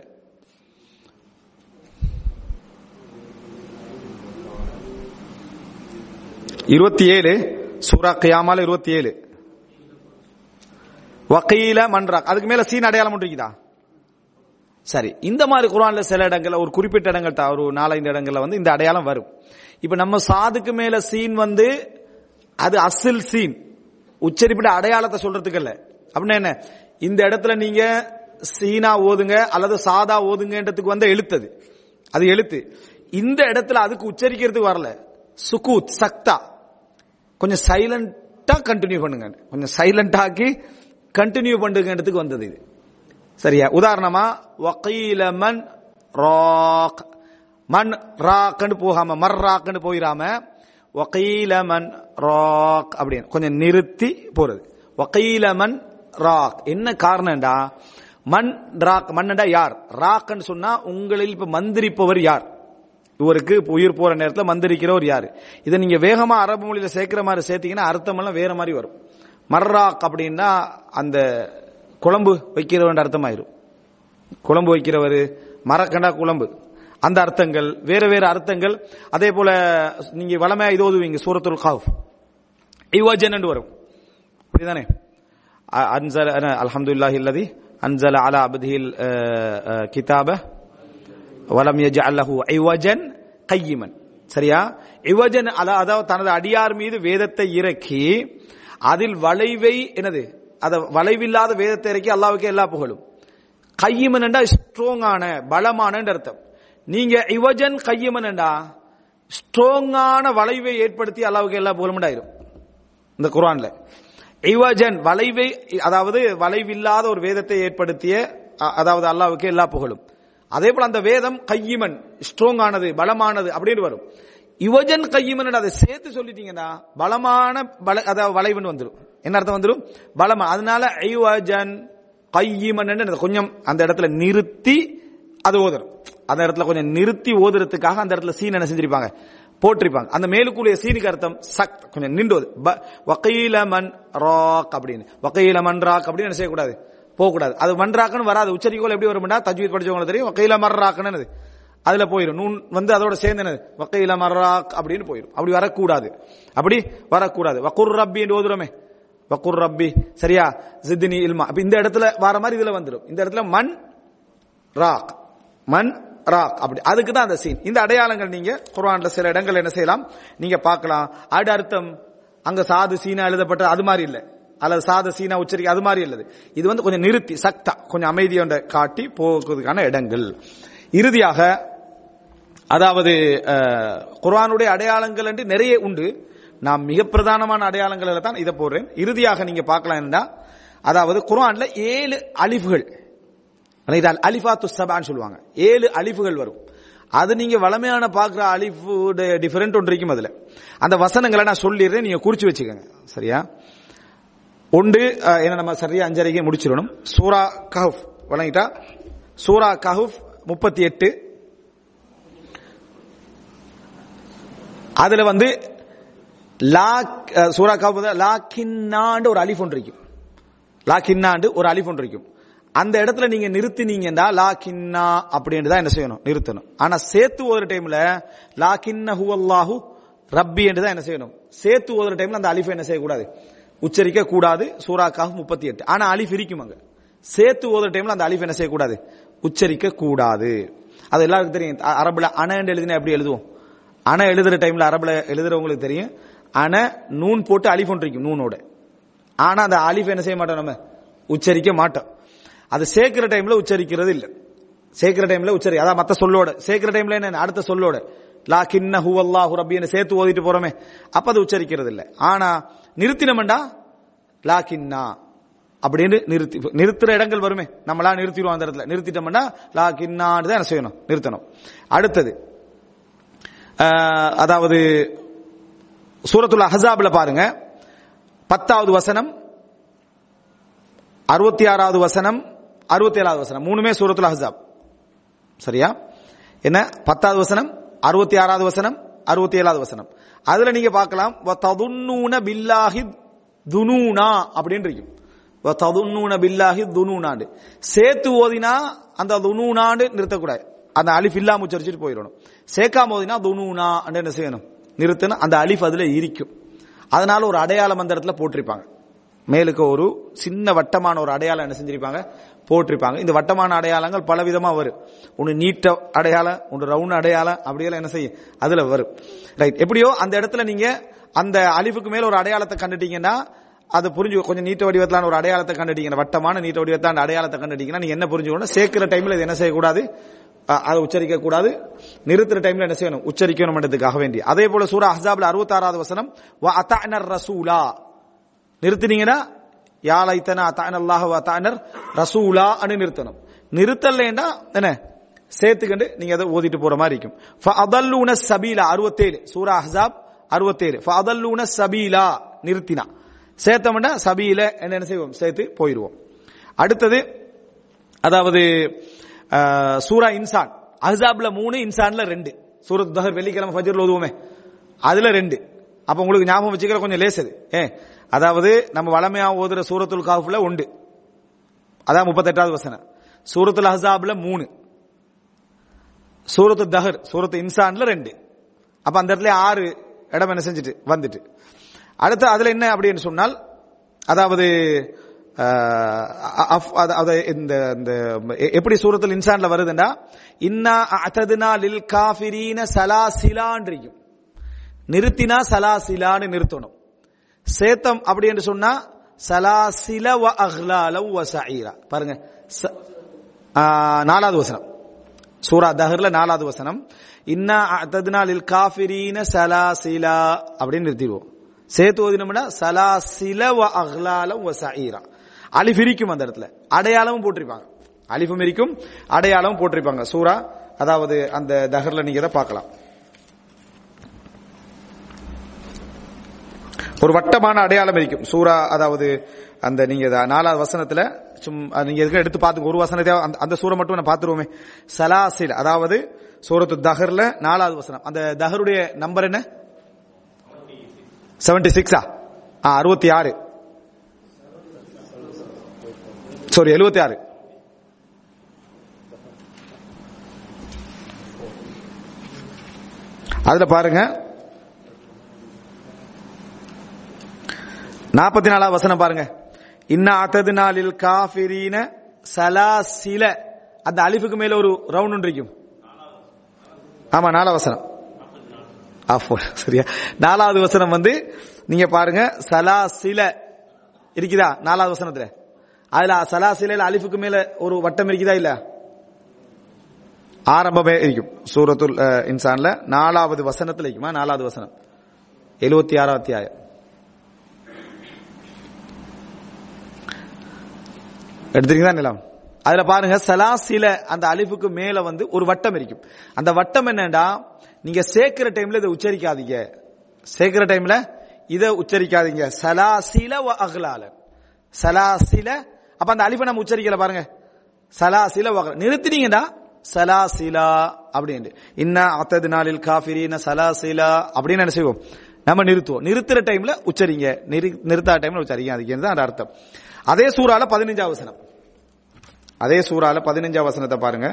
இருபத்தி ஏழு சூரா கியாமால இருபத்தி ஏழு வக்கீல மன்றாக் அதுக்கு மேல சீன் அடையாளம் மட்டும் இருக்குதா சரி இந்த மாதிரி குரான்ல சில இடங்கள்ல ஒரு குறிப்பிட்ட இடங்கள் தான், ஒரு நாலஞ்சு இடங்கள்ல வந்து இந்த அடையாளம் வரும் இப்ப நம்ம சாதுக்கு மேல சீன் வந்து அது அசில் சீன் உச்சரிப்பிட்ட அடையாளத்தை சொல்றதுக்கு இல்ல அப்படின்னா என்ன இந்த இடத்துல நீங்க சீனா ஓதுங்க அல்லது சாதா ஓதுங்கன்றதுக்கு வந்த எழுத்தது அது எழுத்து இந்த இடத்துல அதுக்கு உச்சரிக்கிறதுக்கு வரல சுகூத் சக்தா கொஞ்சம் சைலண்டா கண்டினியூ பண்ணுங்க கொஞ்சம் சைலண்ட் ஆக்கி கண்டினியூ பண்ணுங்கன்றதுக்கு வந்தது இது சரியா உதாரணமா வக்கீல மன் ராக் மன் ராக்னு போகாம மர் ராக்னு போயிடாம வக்கீல மன் ராக் அப்படின்னு கொஞ்சம் நிறுத்தி போறது வக்கீல மன் ராக் என்ன காரணம்டா மண் ராக் மன்னடா யார் ராக்னு சொன்னா உங்களில் இப்ப மந்திரிப்பவர் யார் இவருக்கு இப்ப உயிர் போற நேரத்தில் மந்திரிக்கிறவர் யாரு இதை நீங்க வேகமா அரபு மொழியில சேர்க்கிற மாதிரி சேர்த்தீங்கன்னா அர்த்தம் எல்லாம் வேற மாதிரி வரும் மர்ராக் அப்படின்னா அந்த குழம்பு வைக்கிறவன் அர்த்தமாயிரும் குழம்பு வைக்கிறவர் மரக்கண்டா குழம்பு அந்த அர்த்தங்கள் வேற வேற அர்த்தங்கள் அதே போல நீங்க வளமையா இது ஓதுவீங்க சூரத்துல் காஃப் இவஜன் வரும் அப்படிதானே அ- அன்சல அல்ஹம்துலில்லாஹி அல்லதி அன்சல அலா அப்திஹில் அஹ், அஹ், கிதாப வலம் யஜ்அல்லஹு ஐவஜன் கையிமன் சரியா இவஜன் அல- அதாவது தனது அடியார் மீது வேதத்தை இறக்கி அதில் வளைவை என்னது அத வளைவில்லாத வேதத்தை இறக்கி அல்லாவுக்கு எல்லா புகழும் கையிமன் என்றா ஸ்ட்ராங்கான பலமான அர்த்தம் நீங்க இவஜன் கையிமன் என்றா ஸ்ட்ராங்கான வளைவை ஏற்படுத்தி அல்லாவுக்கு எல்லா புகழும் ஆயிரும் இந்த குர்ஆன்ல இவஜன் வளைவை அதாவது வளைவில்லாத ஒரு வேதத்தை ஏற்படுத்திய அ- அதாவது அல்லாவுக்கு எல்லா புகழும் அதே போல அந்த வேதம் கையிமன் ஸ்ட்ராங் ஆனது பலமானது அப்படின்னு வரும் இவஜன் கையிமன் அதை சேர்த்து சொல்லிட்டீங்கன்னா பலமான பல அதாவது வளைவுன்னு வந்துடும் என்ன அர்த்தம் வந்துடும் பலமா அதனால ஐவஜன் கையிமன் கொஞ்சம் அந்த இடத்துல நிறுத்தி அது ஓதணும் அந்த இடத்துல கொஞ்சம் நிறுத்தி ஓதுறதுக்காக அந்த இடத்துல சீன் என்ன செஞ்சிருப்பாங்க போட்டிருப்பாங்க அந்த மேலுக்குரிய சீனுக்கு அர்த்தம் சக் கொஞ்சம் நின்றுவது வக்கீல மன் ராக் அப்படின்னு வக்கீல மன் ராக் அப்படின்னு என்ன செய்யக்கூடாது போகக்கூடாது அது மன்றாக்குன்னு வராது உச்சரிக்கோல் எப்படி வரும்னா தஜ்வீத் படிச்சவங்களுக்கு தெரியும் வக்கீல மர்ராக்குன்னு அதுல போயிடும் நூன் வந்து அதோட சேர்ந்து என்னது வக்கீல மர்ராக் அப்படின்னு போயிடும் அப்படி வரக்கூடாது அப்படி வரக்கூடாது வக்குர் ரப்பி என்று ஓதுறோமே வக்குர் ரப்பி சரியா ஜித்னி இல்மா அப்ப இந்த இடத்துல வர மாதிரி இதுல வந்துடும் இந்த இடத்துல மண் ராக் மண் ராக் அப்படி அதுக்கு தான் அந்த சீன் இந்த அடையாளங்கள் நீங்க குர்ஆன்ல சில இடங்கள் என்ன செய்யலாம் நீங்க பார்க்கலாம் அடு அர்த்தம் அங்க சாது சீனா எழுதப்பட்ட அது மாதிரி இல்ல அல்லது சாத சீனா உச்சரிக்கை அது மாதிரி இல்லது இது வந்து கொஞ்சம் நிறுத்தி சக்தா கொஞ்சம் அமைதியோட காட்டி போக்குவதற்கான இடங்கள் இறுதியாக அதாவது அஹ், குர்ஆனுடைய அடையாளங்கள் என்று நிறைய உண்டு நான் மிக பிரதானமான அடையாளங்களில் தான் இதை போடுறேன் இறுதியாக நீங்க பார்க்கலாம் என்னடா அதாவது குர்ஆன்ல ஏழு அலிஃபுகள் இது அல் அலிஃபாத்து சபான்னு சொல்லுவாங்க ஏழு அலிஃபுகள் வரும் அது நீங்க வளமையான பார்க்குற அலிஃபு டிஃபரெண்ட் ஒன்று இருக்கும் அதுல அந்த வசனங்களை நான் சொல்லிடுறேன் நீங்க குறிச்சு வச்சுக்கோங்க சரியா ஒன்று அஹ், என்ன நம்ம சரியா அஞ்சரைக்கு முடிச்சிடணும் சூரா கஹுஃப் வழங்கிட்டா சூரா கஹுஃப் முப்பத்தி எட்டு அதுல வந்து லா அஹ், சூரா கஹுஃப் லாக்கின்னாண்டு ஒரு அலிஃப் ஒன்று இருக்கும் லாக்கின்னாண்டு ஒரு அலிஃப் ஒன்று இருக்கும் அந்த இடத்துல நீங்க நிறுத்தினீங்கன்னா லா கின்னா அப்படின்னு தான் என்ன செய்யணும் நிறுத்தணும் ஆனா சேர்த்து ஓதுற டைம்ல லா கின்ன ஹுவல்லாஹு ரப்பி என்று தான் என்ன செய்யணும் சேர்த்து ஓதுற டைம்ல அந்த அலிஃபை என்ன செய்யக்கூடாது உச்சரிக்க கூடாது சூரா காஃப் முப்பத்தி எட்டு ஆனா அலிஃப் இருக்கும் அங்க சேர்த்து ஓதுற டைம்ல அந்த அலிஃப் என்ன செய்யக்கூடாது உச்சரிக்க கூடாது அது எல்லாருக்கும் தெரியும் அ- அரபுல அணன்னு எழுதினா எப்படி எழுதுவோம் அண எழுதுற டைம்ல அரபுல எழுதுறவங்களுக்கு தெரியும் அண நூன் போட்டு அலிஃப் ஒன்று இருக்கும் நூனோட ஆனா அந்த அலிஃப் என்ன செய்ய மாட்டோம் நம்ம உச்சரிக்க மாட்டோம் அது சேர்க்கிற டைம்ல உச்சரிக்கிறது இல்ல சேர்க்கிற டைம்ல உச்சரி அதான் மத்த சொல்லோட சேர்க்கிற டைம்ல என்ன அடுத்த சொல்லோட லா கின்ன ஹுவல்லாஹு ரப்பின்னு சேர்த்து ஓதிட்டு போறோமே அப்ப அது உச்சரிக்கிறது இல்ல ஆனா நிறுத்தினோம்டா லா கின்னா அப்படின்னு நிறுத்தி நிறுத்துற இடங்கள் வருமே நம்மளா நிறுத்திடுவோம் அந்த இடத்துல நிறுத்திட்டோம்னா லா கின்னான்னு தான் என்ன செய்யணும் நிறுத்தணும் அடுத்தது ஆஹ், அதாவது சூரத்துல் அஹஸாப்ல பாருங்க பத்தாவது வசனம் அறுபத்தி ஆறாவது வசனம் அறுபத்தி ஏழாவது வசனம் மூணுமே சூரத்துல் அஹஸாப் சரியா என்ன பத்தாவது வசனம் அறுபத்தி ஆறாவது வசனம் அறுபத்தி ஏழாவது வசனம் அதுல நீங்க பார்க்கலாம் ததுன்னூன பில்லாஹி துனூனா அப்படின்னு இருக்கும் ததுன்னூன பில்லாஹி துனூனாண்டு சேர்த்து ஓதினா அந்த துனூனாண்டு நிறுத்தக்கூடாது அந்த அலிஃப் இல்லாம உச்சரிச்சுட்டு போயிடணும் சேர்க்காம ஓதினா துனூனா என்ன செய்யணும் நிறுத்தணும் அந்த அலிஃப் அதுல இருக்கும் அதனால ஒரு அடையாளம் அந்த இடத்துல போட்டிருப்பாங்க மேலுக்கு ஒரு சின்ன வட்டமான ஒரு அடையாளம் என்ன செஞ்சிருப்பாங்க போட்டிருப்பாங்க இந்த வட்டமான அடையாளங்கள் பல விதமா வரும் ஒன்னு நீட்ட அடையாளம் ஒன்று ரவுண்ட் அடையாளம் அப்படியெல்லாம் என்ன செய்யும் அதுல வரும் ரைட் எப்படியோ அந்த இடத்துல நீங்க அந்த அலிஃபுக்கு மேல ஒரு அடையாளத்தை கண்டுட்டீங்கன்னா அது புரிஞ்சு கொஞ்சம் நீட்ட வடிவத்திலான ஒரு அடையாளத்தை கண்டுட்டீங்க வட்டமான நீட்ட வடிவத்தான அடையாளத்தை கண்டுட்டீங்கன்னா நீங்க என்ன புரிஞ்சுக்கணும் சேர்க்கிற டைம்ல இது என்ன செய்யக்கூடாது அஹ், அதை உச்சரிக்க கூடாது நிறுத்துற டைம்ல என்ன செய்யணும் உச்சரிக்கணும்ன்றதுக்காக வேண்டி அதே போல சூரா அஹ்ஸாப்ல அறுபத்தாறாவது வசனம் வ அத்தஅனர் ரசூலா நிறுத்தினீங்கன்னா யாழைத்தன அத்தான அல்லாஹ் அத்தானர் ரசூலா அனு நிறுத்தணும் நிறுத்தலைன்னா என்ன சேர்த்துக்கண்டு நீங்க அதை ஓதிட்டு போற மாதிரி இருக்கும் ஃபஅதல்லூன சபீலா அறுபத்தேழு சூரா அஹ்ஸாப் அறுபத்தேழு ஃபஅதல்லூன சபீலா நிறுத்தினா சேர்த்தோம்னா சபீல என்ன என்ன செய்வோம் சேர்த்து போயிடுவோம் அடுத்தது அதாவது அஹ், சூரா இன்சான் அஹ்ஸாப்ல மூணு இன்சான்ல ரெண்டு சூரத் தஹர் வெள்ளிக்கிழமை ஃபஜ்ர்ல ஓதுவோமே அதுல ரெண்டு அப்ப உங்களுக்கு ஞாபகம் வச்சுக்கிற கொஞ்சம் லேசது ஏ அதாவது நம்ம வளமையா ஓதுற சூரத்துல் காஃப்ல உண்டு அதான் முப்பத்தெட்டாவது வசனம் சூரத்துல் அஹ்ஸாப்ல மூணு சூரத்து தஹர் சூரத்து இன்சான்ல ரெண்டு அப்ப அந்த இடத்துல ஆறு இடம் என்ன செஞ்சுட்டு வந்துட்டு அடுத்து அதுல என்ன அப்படின்னு சொன்னால் அதாவது அஹ், அஃப்- அத- அத இந்த இந்த எ- எப்படி சூரத்துல் இன்சான்ல வருதுன்னா இன்னா அத்ததுனா லில் காஃபிரீன சலாசிலான் இருக்கும் நிறுத்தினா சலாசிலான்னு நிறுத்தணும் சேத்தம் அப்படி என்று சொன்னா சலாசில வ அஹ்லால வ சஈரா பாருங்க ச- ஆ, நாலாவது வசனம் சூரா தஹர்ல நாலாவது வசனம் இன்னா அத்ததுனா லில் காஃபிரீன சலாசிலா அப்படின்னு நிறுத்திடுவோம் சேர்த்து ஓதினோம்னா சலாசில வ அஹ்லால வ சஈரா அலிஃப் இருக்கும் அந்த இடத்துல அடையாளமும் போட்டிருப்பாங்க அலிஃபும் இருக்கும் அடையாளமும் போட்டிருப்பாங்க சூரா அதாவது அந்த தஹர்ல நீங்க இதை பார்க்கலாம் ஒரு வட்டமான அடையாளம் இருக்கும் சூரா அதாவது அந்த நீங்க இத நாலாவது வசனத்துல சும் அது நீங்க எதுக்கு எடுத்து பார்த்துங்க ஒரு வசனத்தை அந்த- அந்த சூரை மட்டும் நான் பார்த்துருவோமே சலாசில் அதாவது சூரத்து தஹர்ல நாலாவது வசனம் அந்த தஹருடைய நம்பர் என்ன செவன்டி சிக்ஸா அறுபத்தி ஆறு சாரி எழுபத்தி ஆறு அதுல பாருங்க நாற்பத்தி நாலாவது வசனம் பாருங்க இன்னா அத்ததுனா லில் காஃபிரீன சலாசில அந்த அலிஃபுக்கு மேல ஒரு ரவுண்ட் ஒன்று இருக்கும் ஆமா நாலாவது வசனம் ஆஃப் சரியா நாலாவது வசனம் வந்து நீங்க பாருங்க சலாசில இருக்குதா நாலாவது வசனத்துல அதுல சலாசில அலிஃபுக்கு மேல ஒரு வட்டம் இருக்குதா இல்ல ஆரம்பமே இருக்கும் சூரத்துல் அஹ், இன்சான்ல நாலாவது வசனத்துல இருக்குமா நாலாவது வசனம் எழுபத்தி ஆறாவது அத்தியாயம் எடுத்துட்டீங்களா நிலம் அதுல பாருங்க சலாசில அந்த அலிஃபுக்கு மேல வந்து ஒரு வட்டம் இருக்கும் அந்த வட்டம் என்னடா நீங்க சேர்க்கிற டைம்ல இதை உச்சரிக்காதீங்க சேர்க்கிற டைம்ல இதை உச்சரிக்காதீங்க சலாசில வ அகலால சலாசில அப்ப அந்த அலிஃபை நம்ம உச்சரிக்கல பாருங்க சலாசில வ அகலால. நிறுத்தினீங்கடா சலாசிலா அப்படின்னு இன்னா அத்தது நாளில் காஃபிரின சலாசிலா அப்படின்னு என்ன செய்வோம் நம்ம நிறுத்துவோம் நிறுத்துற டைம்ல உச்சரிங்க நிறு- நிறுத்தாத டைம்ல உச்சரிங்க அதுக்கு தான் அந்த அர்த்தம் அதே சூறால பதினஞ்சாவது வசனம் அதே சூறால பதினஞ்சாவது வசனத்தை பாருங்க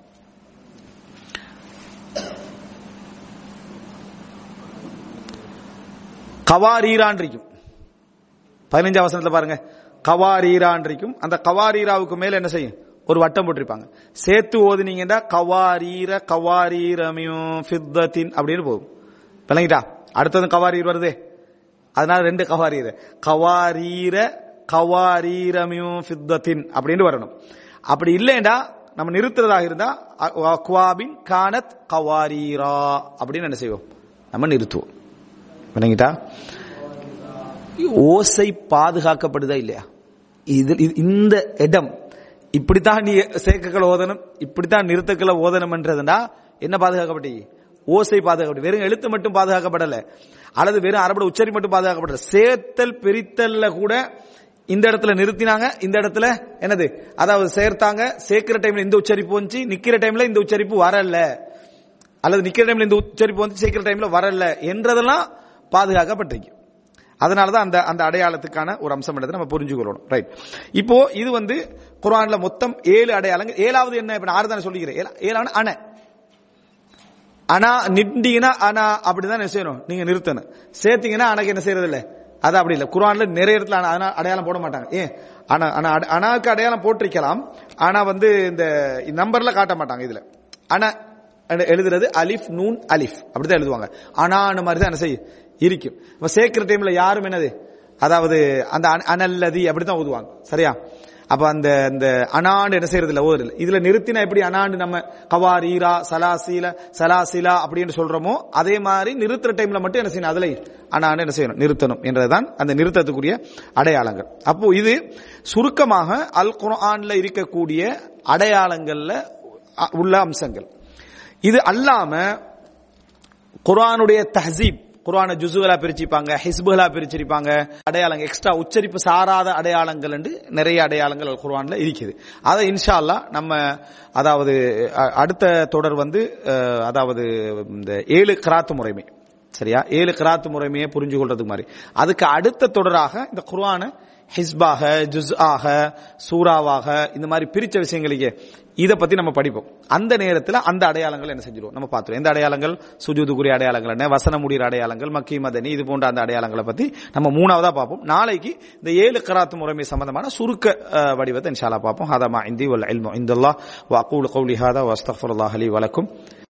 கவாரீரான் இருக்கும் பதினஞ்சாம் வசனத்துல பாருங்க கவாரீரான் இருக்கும் அந்த கவாரீராவுக்கு மேல என்ன செய்யும் ஒரு வட்டம் போட்டிருப்பாங்க சேர்த்து ஓதுனீங்கன்னா கவாரீர கவாரீரமியும் ஃபித்தத்தின் அப்படின்னு போகும் விளங்கிட்டா அடுத்தது கவாரீர் வருதே அதனால ரெண்டு கவாரீர கவாரீர கவாரீரமியும் ஃபித்தத்தின் அப்படின்னு வரணும் அப்படி இல்லைண்டா நம்ம நிறுத்துறதாக இருந்தா அ- அக்வாபின் கானத் கவாரீரா அப்படின்னு என்ன செய்வோம் நம்ம நிறுத்துவோம் விளங்கிட்டா ஓசை பாதுகாக்கப்படுதா இல்லையா இது இது- இந்த இடம் இப்படித்தான் நீ சேர்க்கக்களை ஓதணும் இப்படித்தான் நிறுத்தக்களை ஓதணும்ன்றதுனா என்ன பாதுகாக்கப்பட்டீங்க ஓசை பாதுகாக்கப்பட்டு வெறும் எழுத்து மட்டும் பாதுகாக்கப்படல அல்லது வெறும் அரபட உச்சரி மட்டும் பாதுகாக்கப்படல சேர்த்தல் பிரித்தல்ல கூட இந்த இடத்துல நிறுத்தினாங்க இந்த இடத்துல என்னது அதாவது சேர்த்தாங்க சேர்க்கிற டைம்ல இந்த உச்சரிப்பு வந்துச்சு நிக்கிற டைம்ல இந்த உச்சரிப்பு வரல அல்லது நிக்கிற டைம்ல இந்த உச்சரிப்பு வந்து சேர்க்கிற டைம்ல வரல என்றதெல்லாம் பாதுகாக்கப்பட்டிருக்கு அதனாலதான் அந்த அந்த அடையாளத்துக்கான ஒரு அம்சம் எடுத்து நம்ம புரிஞ்சுக்கொள்ளணும் ரைட் இப்போ இது வந்து குர்ஆன்ல மொத்தம் ஏழு அடையாளங்கள் ஏழாவது என்ன இப்ப நான் ஆறு தானே சொல்லிக்கிறேன் ஏழா- ஏழாவது அணை அனா நின்றீங்கன்னா அனா அப்படிதான் என்ன செய்யணும் நீங்க நிறுத்தணும் சேர்த்தீங்கன்னா அணக்கு என்ன செய்யறது இல்ல அது அப்படி இல்ல குர்ஆன்ல நிறைய இடத்துல அணா- அணா அடையாளம் போட மாட்டாங்க ஏன் ஆனா ஆனா அட- அனாக்கு அடையாளம் போட்டிருக்கலாம் ஆனா வந்து இந்த நம்பர்ல காட்ட மாட்டாங்க இதுல ஆனா எடு- எழுதுறது அலிஃப் நூன் அலிஃப் அப்படிதான் எழுதுவாங்க அனான்னு மாதிரி தான் என்ன செய்யும் இருக்கும் இப்ப சேர்க்கிற டைம்ல யாரும் என்னது அதாவது அந்த அன- அனல்லதி அப்படித்தான் ஓதுவாங்க சரியா அப்ப அந்த அந்த அனாண்டு என்ன செய்யறது இல்ல ஓதுறது இல்ல. இதுல நிறுத்தினா எப்படி அனாண்டு நம்ம கவாரீரா சலாசீல சலாசிலா அப்படின்னு சொல்றோமோ அதே மாதிரி நிறுத்துற டைம்ல மட்டும் என்ன செய்யணும் அதுல அனாண்டு என்ன செய்யணும் நிறுத்தணும் என்றதுதான் அந்த நிறுத்தத்துக்குரிய அடையாளங்கள் அப்போ இது சுருக்கமாக அல் குர்ஆன்ல இருக்கக்கூடிய அடையாளங்கள்ல அ- உள்ள அம்சங்கள் இது அல்லாம குர்ஆனுடைய தஹசீப் குர்ஆன ஜுசுகளா பிரிச்சிருப்பாங்க ஹிஸ்புகளா பிரிச்சிருப்பாங்க அடையாளங்கள் எக்ஸ்ட்ரா உச்சரிப்பு சாராத அடையாளங்கள் என்று நிறைய அடையாளங்கள் குர்ஆன்ல இருக்குது அதை இன்ஷா அல்லாஹ் நம்ம அதாவது அ- அடுத்த தொடர் வந்து அஹ், அதாவது இந்த ஏழு கிராத்து முறைமை சரியா ஏழு கிராத்து முறைமையை புரிஞ்சு கொள்றதுக்கு மாதிரி அதுக்கு அடுத்த தொடராக இந்த குர்ஆனை ஹிஸ்பாக ஜுஸ்ஆக சூறாவாக இந்த மாதிரி பிரிச்ச விஷயங்களுக்கு இதை பத்தி நம்ம படிப்போம் அந்த நேரத்தில் அந்த அடையாளங்கள் என்ன செஞ்சிருவோம் நம்ம பார்த்துருவோம் எந்த அடையாளங்கள் சுஜூதுக்குரிய அடையாளங்கள் என்ன வசன முடிகிற அடையாளங்கள் மக்கி மதனி இது போன்ற அந்த அடையாளங்களை பத்தி நம்ம மூணாவதா பார்ப்போம் நாளைக்கு இந்த ஏழு கராத்து முறைமை சம்பந்தமான சுருக்க அஹ், வடிவத்தை இன்ஷால்லா பார்ப்போம் ஹாதா மா இந்தி வல் இல்மு இந்தல்லாஹ் வ அகூலு கௌலி ஹாதா வ அஸ்தக்ஃபிருல்லாஹ் லி வலக்கும்